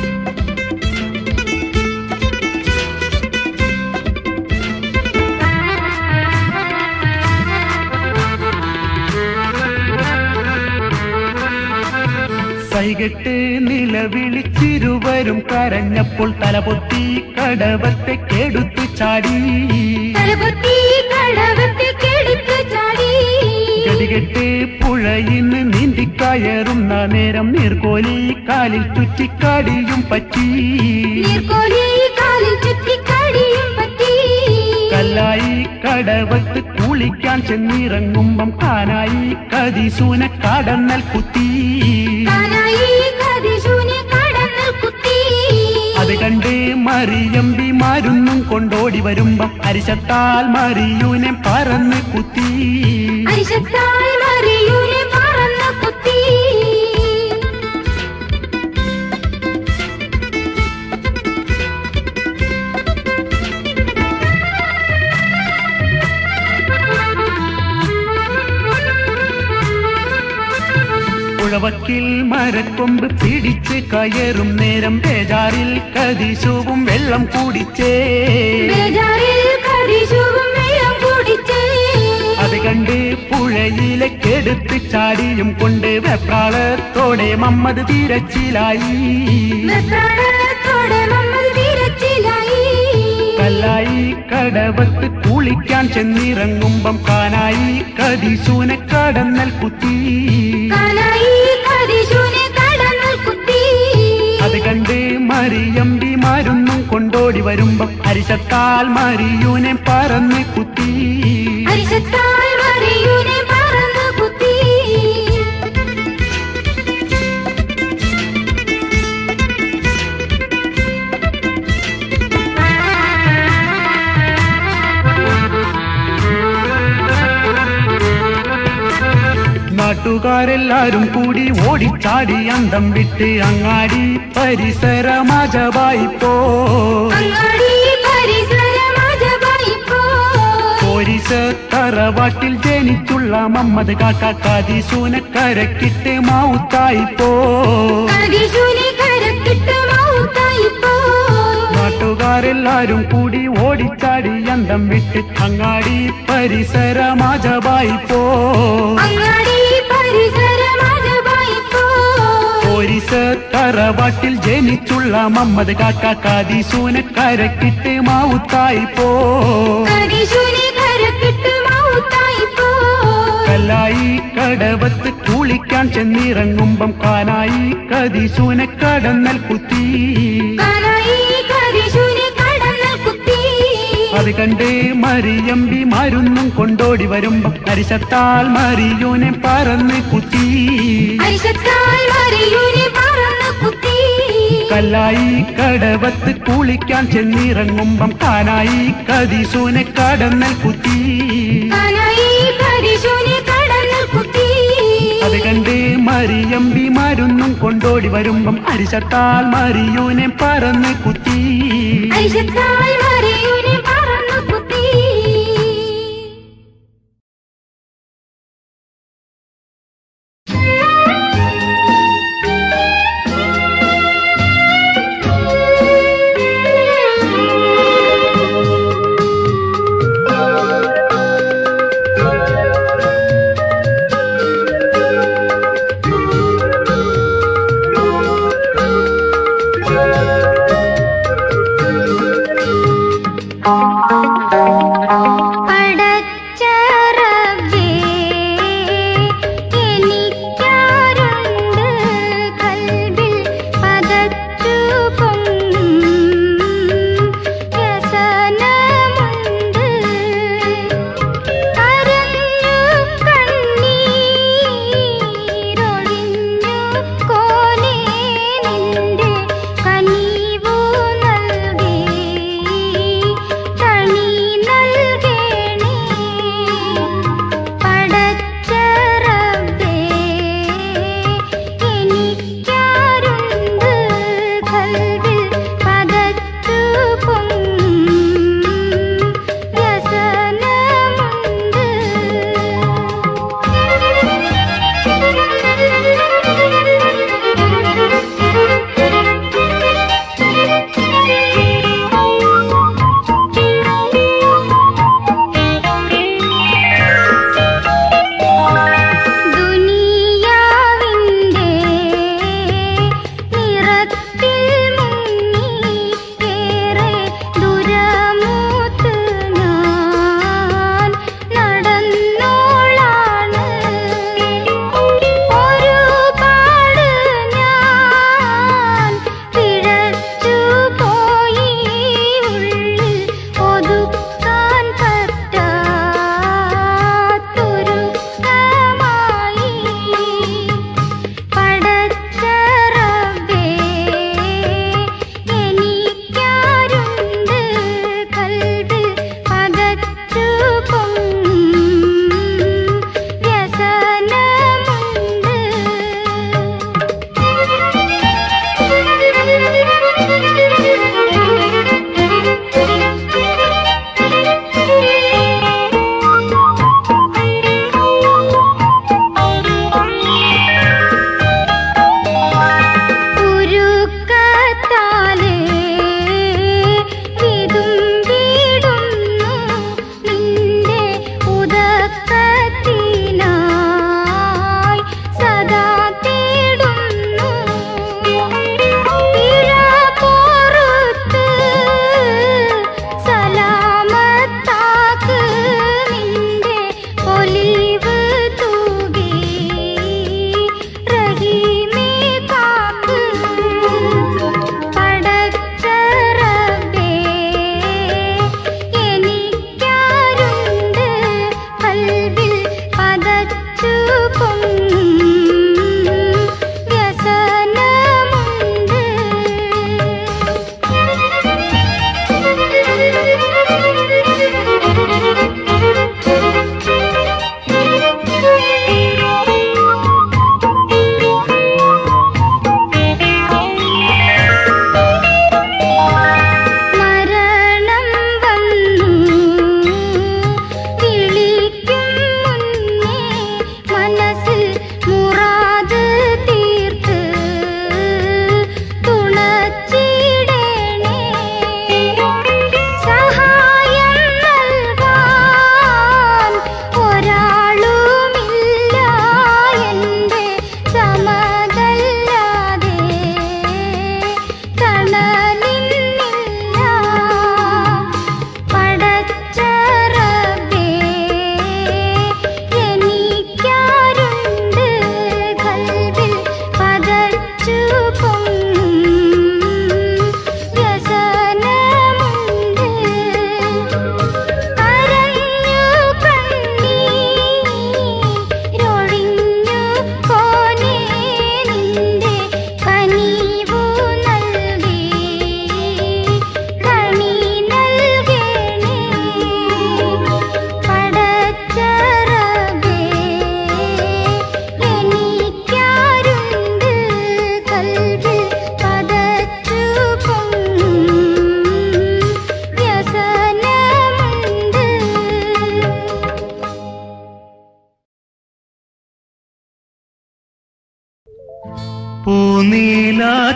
കൈകെട്ട് നിലവിളിച്ചിരുവരും കരഞ്ഞപ്പോൾ തലപൊത്തി കടവത്തെ കെടുത്തു ചാടി തലപൊത്തി കടവത്തെ കെടുത്ത് ചാടി ഗതികെട്ട് പുഴയിന്ന് നീന്തിക്കയറുന്ന നേരം നീർക്കോലി കാലിൽ ചുറ്റിക്കാടിയും പറ്റി നീർക്കോലി കാലിൽ ചുറ്റിക്കടിയും പറ്റി കല്ലായി കടവത്ത് കുളിക്കാൻ ചെന്നിറങ്ങുമ്പം കാനായി കതിസൂന കടന്നൽ കുത്തി താനായി കതിശൂനെ കടന്നൽ കുത്തി അത് കണ്ട് മറിയമ്പി മരുന്നും കൊണ്ടോടി വരുമ്പം അരിശത്താൽ മറിയൂനെ പറന്ന് കുത്തി അരിശത്താൽ മറിയൂനെ പറന്ന് കുത്തി പുഴവക്കിൽ മരക്കൊമ്പ് പിടിച്ച് കയറും നേരം ബേജാറിൽ കതിശുവും വെള്ളം കുടിച്ചേ ബേജാറിൽ കതിശൂവും വെള്ളം കുടിച്ച് അത് കണ്ട് പുഴയിലെ കെടുത്ത് ചാടിയും കൊണ്ട് വെപ്രാളത്തോടെ മമ്മത് തിരച്ചിലായി വെപ്രാളത്തോടെ നമ്മൾ വിരച്ചിലായി കല്ലായി കടവത്ത് കുളിക്കാൻ ചെന്നിറങ്ങുമ്പം കാനായി കതിസൂനെ കടന്നൽ കുത്തി താനായി കതിശൂനെ കടന്നൽ കുത്തി അത് കണ്ട് മറിയമ്പി മരുന്നും കൊണ്ടോടി വരുമ്പം അരിശത്താൽ മറിയൂനെ പറന്ന് കുത്തി അരിശത്താൽ മറിയൂനെ പറന്ന് കുത്തി നാട്ടുകാരെല്ലാരും കൂടി ഓടിച്ചാടി അന്തം വിട്ട് അങ്ങാടി പരിസരമാജവായി പോ അങ്ങാടി പരിസരമാജവായിപ്പോ പോരിസ് തറവാട്ടിൽ ജനിച്ചുള്ള മമ്മദ് കാക്ക കതിസൂനക്കരക്കിട്ട് മാവുത്തായി പോ കതിശൂനെ കരക്കിട്ട് മൗത്തായിപ്പോ നാട്ടുകാരെല്ലാരും കൂടി ഓടിച്ചാടി അന്തം വിട്ട് അങ്ങാടി പരിസരമാജവായി പോ അങ്ങാടി പരിസരമാജവായിപ്പോ പോരിസ് തറവാട്ടിൽ ജനിച്ചുള്ള മമ്മദ് കാക്ക കതിസൂനക്കരക്കിട്ട് മാവുത്തായി പോ കതിശൂനെ കരക്കിട്ട് മൗത്തായിപ്പോ കല്ലായി കടവത്ത് കുളിക്കാൻ ചെന്നിറങ്ങുമ്പം കാനായി കതിസൂനെ കടന്നൽ കുത്തി താനായി കതിശൂനെ കടന്നൽ കുത്തി അത് കണ്ട് മറിയമ്പി മരുന്നും കൊണ്ടോടി വരുമ്പം അരിശത്താൽ മറിയൂനെ പറന്ന് കുത്തി അരിശത്താൽ മറിയൂനെ പറന്ന് കുത്തി കല്ലായി കടവത്ത് കുളിക്കാൻ ചെന്നിറങ്ങുമ്പം കാനായി കതിസൂനെ കടന്നൽ കുത്തി താനായി കതിശൂനെ കടന്നൽ കുത്തി അത് കണ്ട് മറിയമ്പി മരുന്നും കൊണ്ടോടി വരുമ്പം അരിശത്താൽ മറിയൂനെ പറന്ന് കുത്തി അരിശത്താൽ മറിയൂനെ പറന്ന് കുത്തി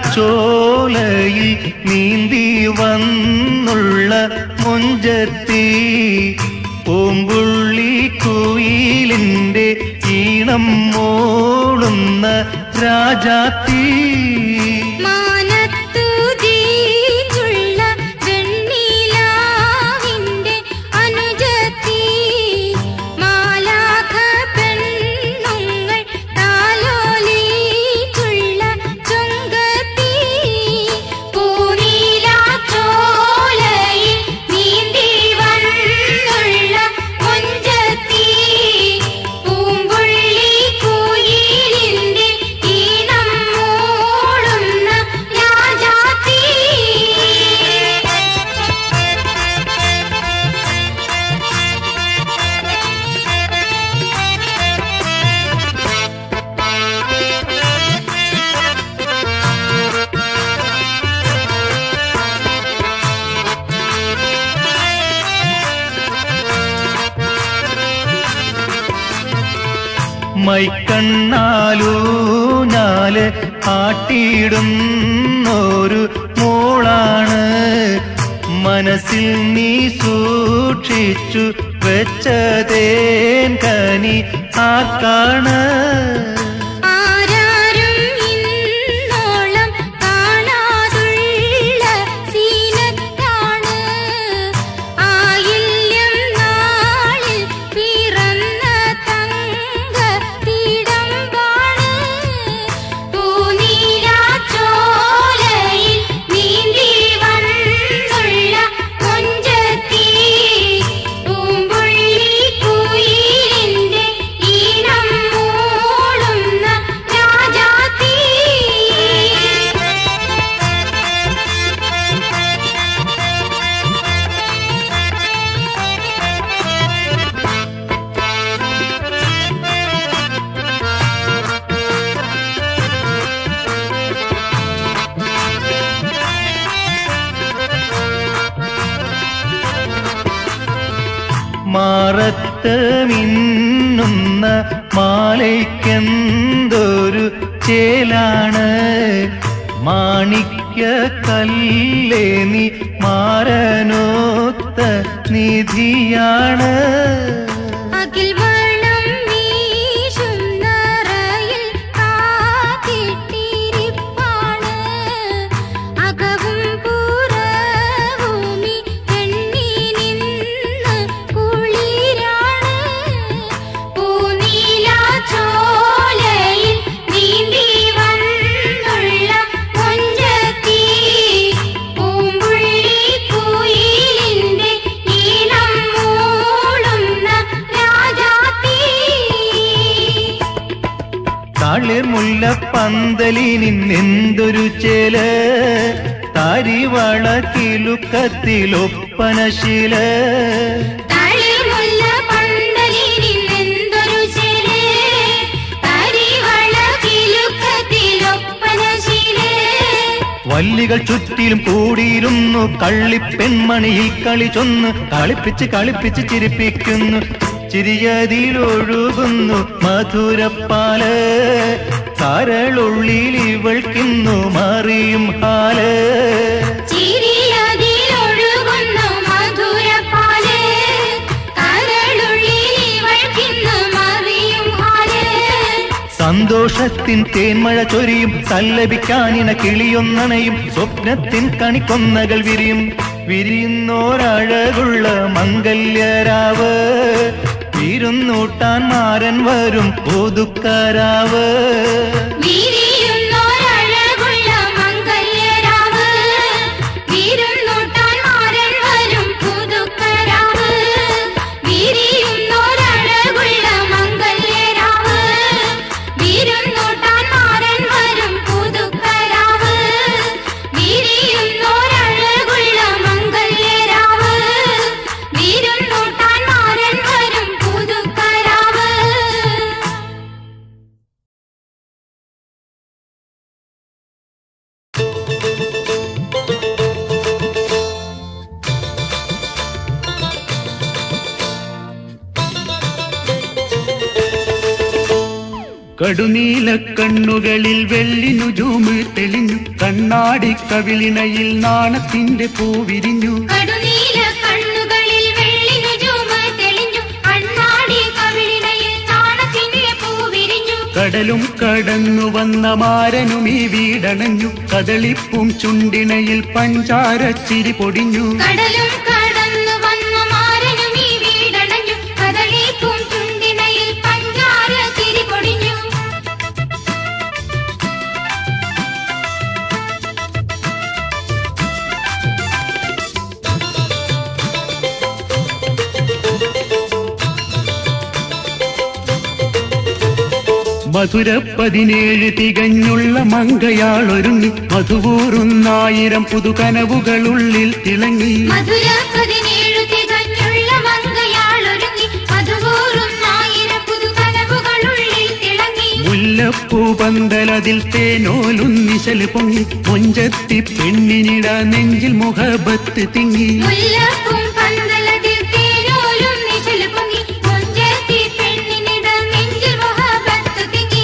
ചോലയിൽ നീന്തി വന്നുള്ള മുഞ്ചത്തി പൂമ്പുള്ളി കുയിലിന്റെ ഈണം മോളുന്ന രാജാത്തി മാനത്തു ജീച്ചുള്ള വെണ്ണിലാവിന്റെ അനുജത്തി മാലാഖ പെണ്ണുങ്ങൾ താലോലിച്ചുള്ള ചുങ്കത്തി പൂനീലാച്ചോലയിൽ നീന്തി വന്നുള്ള മുഞ്ചത്തി പൂമ്പുള്ളി കുയിലിന്റെ ഈണം മൂളുന്ന രാജാത്തി മൈക്കണ്ണാലൂഞ്ഞാല് ആട്ടിയിടുന്നൊരു മോളാണ് മനസ്സിൽ നീ സൂക്ഷിച്ചു വെച്ചതേൻ കനി ആർക്കാണ് ആരാരും ഇന്നോളം കാണാതുള്ള സീനത്താണ് ആയില്യം നാളിൽ പിറന്ന തങ്ക തിടമ്പാണ് പൂനീലാച്ചോലയിൽ നീന്തി വന്നുള്ള കൊഞ്ചത്തി പൂമ്പുള്ളി കുയിലിന്റെ ഈണം മൂളുന്ന രാജാത്തി മാറത്ത് മിന്നുന്ന മാലയ്ക്കെന്തൊരു ചേലാണ് മാണിക്യ കല്ലേ നീ മാറനോത്ത നിധിയാണ് അകിൽ വളം വീശുന്ന റയിൽ കാത്തിട്ടിരിപ്പാണ് അകവും പുറവുമി എണ്ണി നിന്ന് കുളിരാണ് പൂനീലാച്ചോലയിൽ നീന്തി വന്നുള്ള കൊഞ്ചത്തി പൂമ്പുള്ളി കുയിലിന്റെ ഈണം മൂളുന്ന രാജാത്തി തളിർമുല്ല പന്തലിനിന്നെന്തൊരു ചേല് താരിവള കിലുക്കത്തിലൊപ്പനശീല തളിർമുല്ല പന്തലിനിന്നെന്തൊരു ചേല്, കരിവള കിലുക്കത്തിലൊപ്പന ശീല്. വല്ലികൾ ചുറ്റിലും കൂടിയിരുന്നു കള്ളിപ്പെൺമണിയിൽ കളി ചൊന്ന് കളിപ്പിച്ച് കളിപ്പിച്ച് ചിരിപ്പിക്കുന്നു ചിരിയതിലൊഴുകുന്നു മധുരപ്പാല് കരളുള്ളിൽ ഇവൾക്കിന്നു മറിയും ഹാല് ചിരിയതിലൊഴുകുന്നു മധുരപ്പാല്, കരളുള്ളിൽ ഇവൾക്കിന്ന് മറിയും ഹാല്. സന്തോഷത്തിൻ തേന്മഴ ചൊരിയും സല്ലപിക്കാനിന കിളിയൊന്നണയും സ്വപ്നത്തിൻ കണിക്കൊന്നകൾ വിരിയും വിരിയുന്നോരഴകുള്ള മംഗല്യരാവ് വിരുന്നൂട്ടാൻ മാരൻ വരും പുതുക്കരാവ് വിരിയുന്നൊരഴകുള്ള മംഗല്യരാവ്, വിരുന്നൂട്ടാൻ മാരൻ വരും പുതുക്കരാവ്. വിരിയുന്നൊരഴകുള്ള മംഗല്യരാവ്, വിരുന്നൂട്ടാൻ മാരൻ വരും പുതുക്കരാവ്. വിരിയുന്നൊരഴകുള്ള മംഗല്യരാവ്, വിരുന്നൂട്ടാൻ മാരൻ വരും പുതുക്കരാവ് കടുനീല കണ്ണുകളിൽ വെള്ളിനു ജൂമ് തെളിഞ്ഞു കണ്ണാടി കവിളിണയിൽ നാണത്തിന്റെ പൂവിരിഞ്ഞു കടുനീല കണ്ണുകളിൽ വെള്ളിനു ജൂമ തെളിഞ്ഞു കണ്ണാടി കവിളിണയിൽ നാണത്തിന്റെ പൂവിരിഞ്ഞു കടലും കടന്നു വന്ന മാരനും ഈ വീടണഞ്ഞു കദളിപ്പും ചുണ്ടിണയിൽ പഞ്ചാരച്ചിരി പൊടിഞ്ഞു കടലും കടന്നു വന്ന മാരനും ഈ വീടണഞ്ഞു കദളിപ്പും ചുണ്ടിനയിൽ പഞ്ചാര തിരി പൊടിഞ്ഞു മധുര പതിനേഴ് തികഞ്ഞുള്ള മങ്കയാളൊരുങ്ങി മധുവൂറുന്നായിരം പുതുകനവുകളുള്ളിൽ തിളങ്ങി മധുര പതിനേഴു തികഞ്ഞുള്ള മങ്കയാളൊരുങ്ങി മധുവൂറും ആയിരം പുതുകനവുകളുള്ളിൽ തിളങ്ങി മുല്ലപ്പൂ പന്തലതിൽ തേനോലുന്നിശല് പൊങ്ങി മൊഞ്ചത്തി പെണ്ണിനിട നെഞ്ചിൽ മുഖബത്ത് തിങ്ങി മുല്ലപ്പും പന്തലതിൽ തേനോലും നിശല് പൊങ്ങി മുഞ്ചത്തി പെണ്ണിനിട നെഞ്ചിൽ മൊഹബത്ത് തിങ്ങി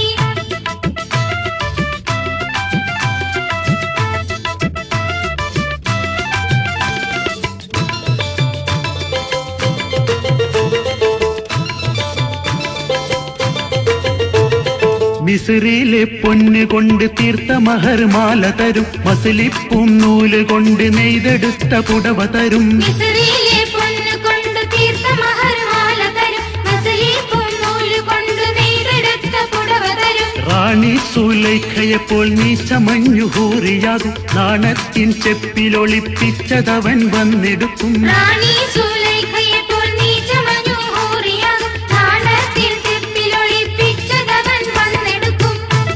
മിസിറിയിലെ പൊന്ന് കൊണ്ട് തീർത്ത മഹർമാല തരും മസിലിപ്പും നൂല് കൊണ്ട് നെയ്തെടുത്ത പുടവ തരും മിസ്രിയിലെ പൊന്ന് കൊണ്ട് തീർത്ത മഹർമാല തരും മസലിപ്പും നൂല് കൊണ്ട് നെയ്തെടുത്ത പുടവ തരും റാണി സുലൈഖയപ്പോൾ നീ ചമഞ്ഞു ഹൂറിയാകും നാണത്തിൻ ചെപ്പിലൊളിപ്പിച്ചതവൻ വന്നെടുക്കും റാണി സുലൈഖയെപ്പോൾ നീ ചമഞ്ഞു ഹൂറിയാകും നാണത്തിൽ ചെപ്പിലൊളിപ്പിച്ചതവൻ വന്നെടുക്കും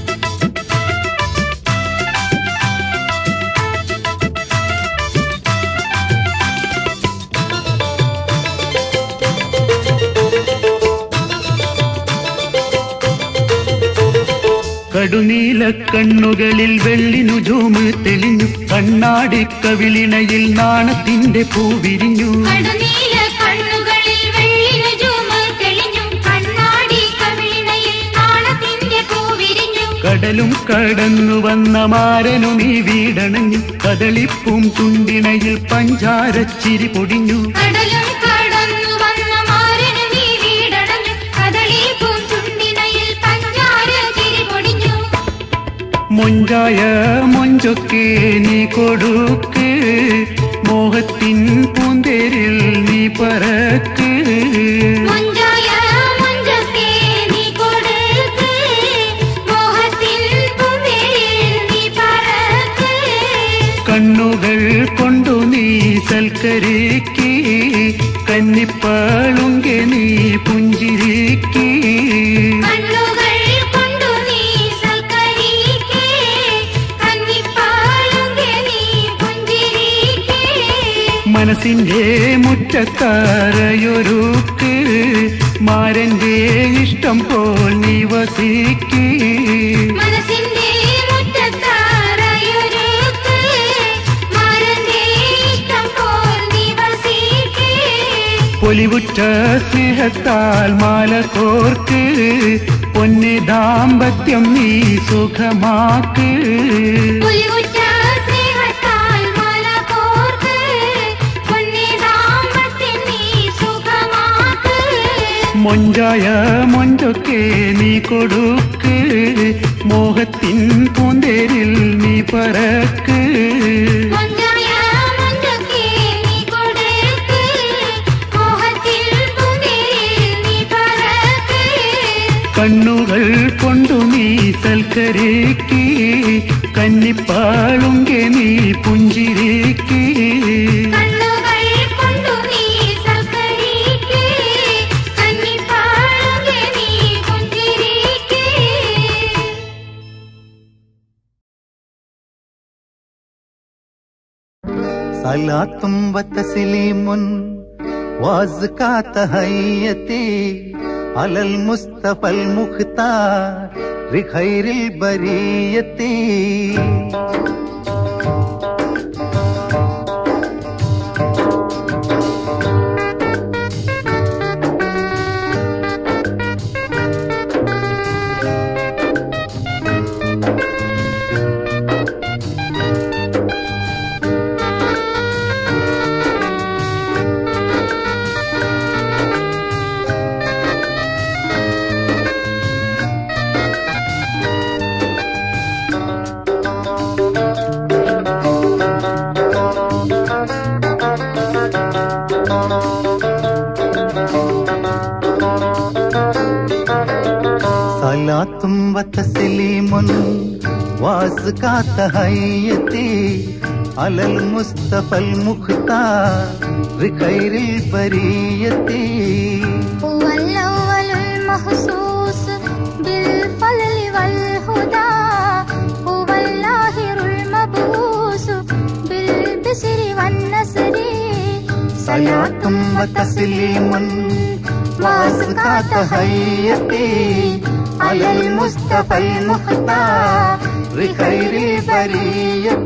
കടുനീല കണ്ണുകളിൽ വെള്ളിനു ജൂമ് തെളിഞ്ഞു കണ്ണാടി കവിളിണയിൽ നാണത്തിന്റെ പൂവിരിഞ്ഞു കടുനീല കണ്ണുകളിൽ വെള്ളിനു ജൂമ തെളിഞ്ഞു കണ്ണാടി കവിളിണയിൽ നാണത്തിന്റെ പൂവിരിഞ്ഞു കടലും കടന്നു വന്ന മാരനും ഈ വീടണഞ്ഞു കദളിപ്പും ചുണ്ടിണയിൽ പഞ്ചാരച്ചിരി പൊടിഞ്ഞു കടലും കടന്നു വന്ന മാരനും ഈ വീടടഞ്ഞു കദളിപ്പും ചുണ്ടിനയിൽ പഞ്ചാര തിരി പൊടിഞ്ഞു മൊഞ്ചായ മൊഞ്ചൊക്കെ നീ കൊടുക്ക് മോഹത്തിൻ പൂന്തേരിൽ നീ പറക്ക് മൊഞ്ചായ മൊഞ്ചൊക്കെ നീ കൊടുക്ക് മോഹത്തിൻ പൂന്തേരിൽ നീ പറക്ക് കണ്ണുകൾ കൊണ്ടു നീ സൽക്കരിക്ക് കന്നിപ്പാളുങ്കെ നീ പുഞ്ചിരിക്ക് കണ്ണുകൾ കൊണ്ടു നീ സൽക്കരിക്കേ കന്നിപ്പാളുങ്കെ നീ പുഞ്ചിരിക്കേ മനസ്സിന്റെ മുറ്റത്താറയൊരുക്ക് മാരന്റെ ഇഷ്ടം പോൽ നീ വസിക്ക് മനസ്സിന്റെ മുറ്റത്താറയൊരുക്ക് മാരന്റെ ഇഷ്ടം പോൽ നീ വസിക്കേ പൊലിവുറ്റ സ്നേഹത്താൽ മാല കോർക്ക് പൊന്നെ ദാമ്പത്യം നീ സുഖമാക്ക് പുലിവുറ്റ സ്നേഹത്താൽ മാല കോർക്ക് പൊന്നെ ദാമ്പത്യം നീ സുഖമാക്ക് മൊഞ്ചായ മൊഞ്ചൊക്കെ നീ കൊടുക്ക് മോഹത്തിൻ പൂന്തേരിൽ നീ പറക്ക് മൊഞ്ചായ മൊഞ്ചൊക്കെ നീ കൊടുക്ക് മോഹത്തിൽ പൂന്തേരിൽ നീ പറക്ക് കണ്ണുകൾ കൊണ്ടു നീ സൽക്കരിക്ക് കന്നിപ്പാളുങ്കെ നീ പുഞ്ചിരിക്ക് കണ്ണുകൾ കൊണ്ടു നീ സൽക്കരിക്കേ കന്നിപ്പാളുകെ നീ പുഞ്ചിരിക്കേ സലാത്തും വത്തസ്ലീമുൻ വാസ്കാ തഹയ്യത്തി അലൽ മുസ്തഫൽ മുഖ്താർ റിഖൈറിൽ ബരിയത്തി صلاة وتسليم وأزكى تحيتي على المصطفى المختار خير البرية هو الأول المخصوص بالفضل والهدى هو اللاهر المبعوث بالبشر والنصر صلاة وتسليم وأزكى تحيتي على المصطفى المختار خير البرية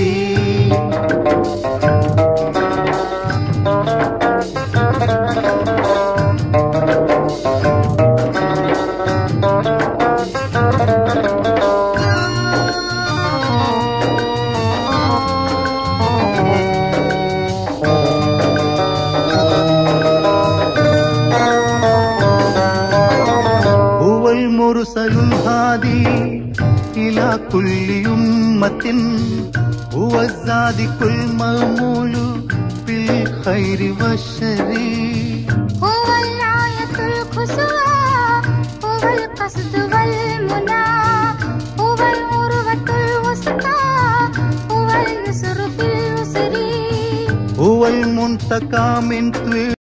هو المرسل الهادي إلى كل أمة هو الزادق المأمول بالخير والشر هو الآية القصوى هو القصد والمنى هو العروة الوسطى هو اليسر في اليسر هو المنتقى من طويل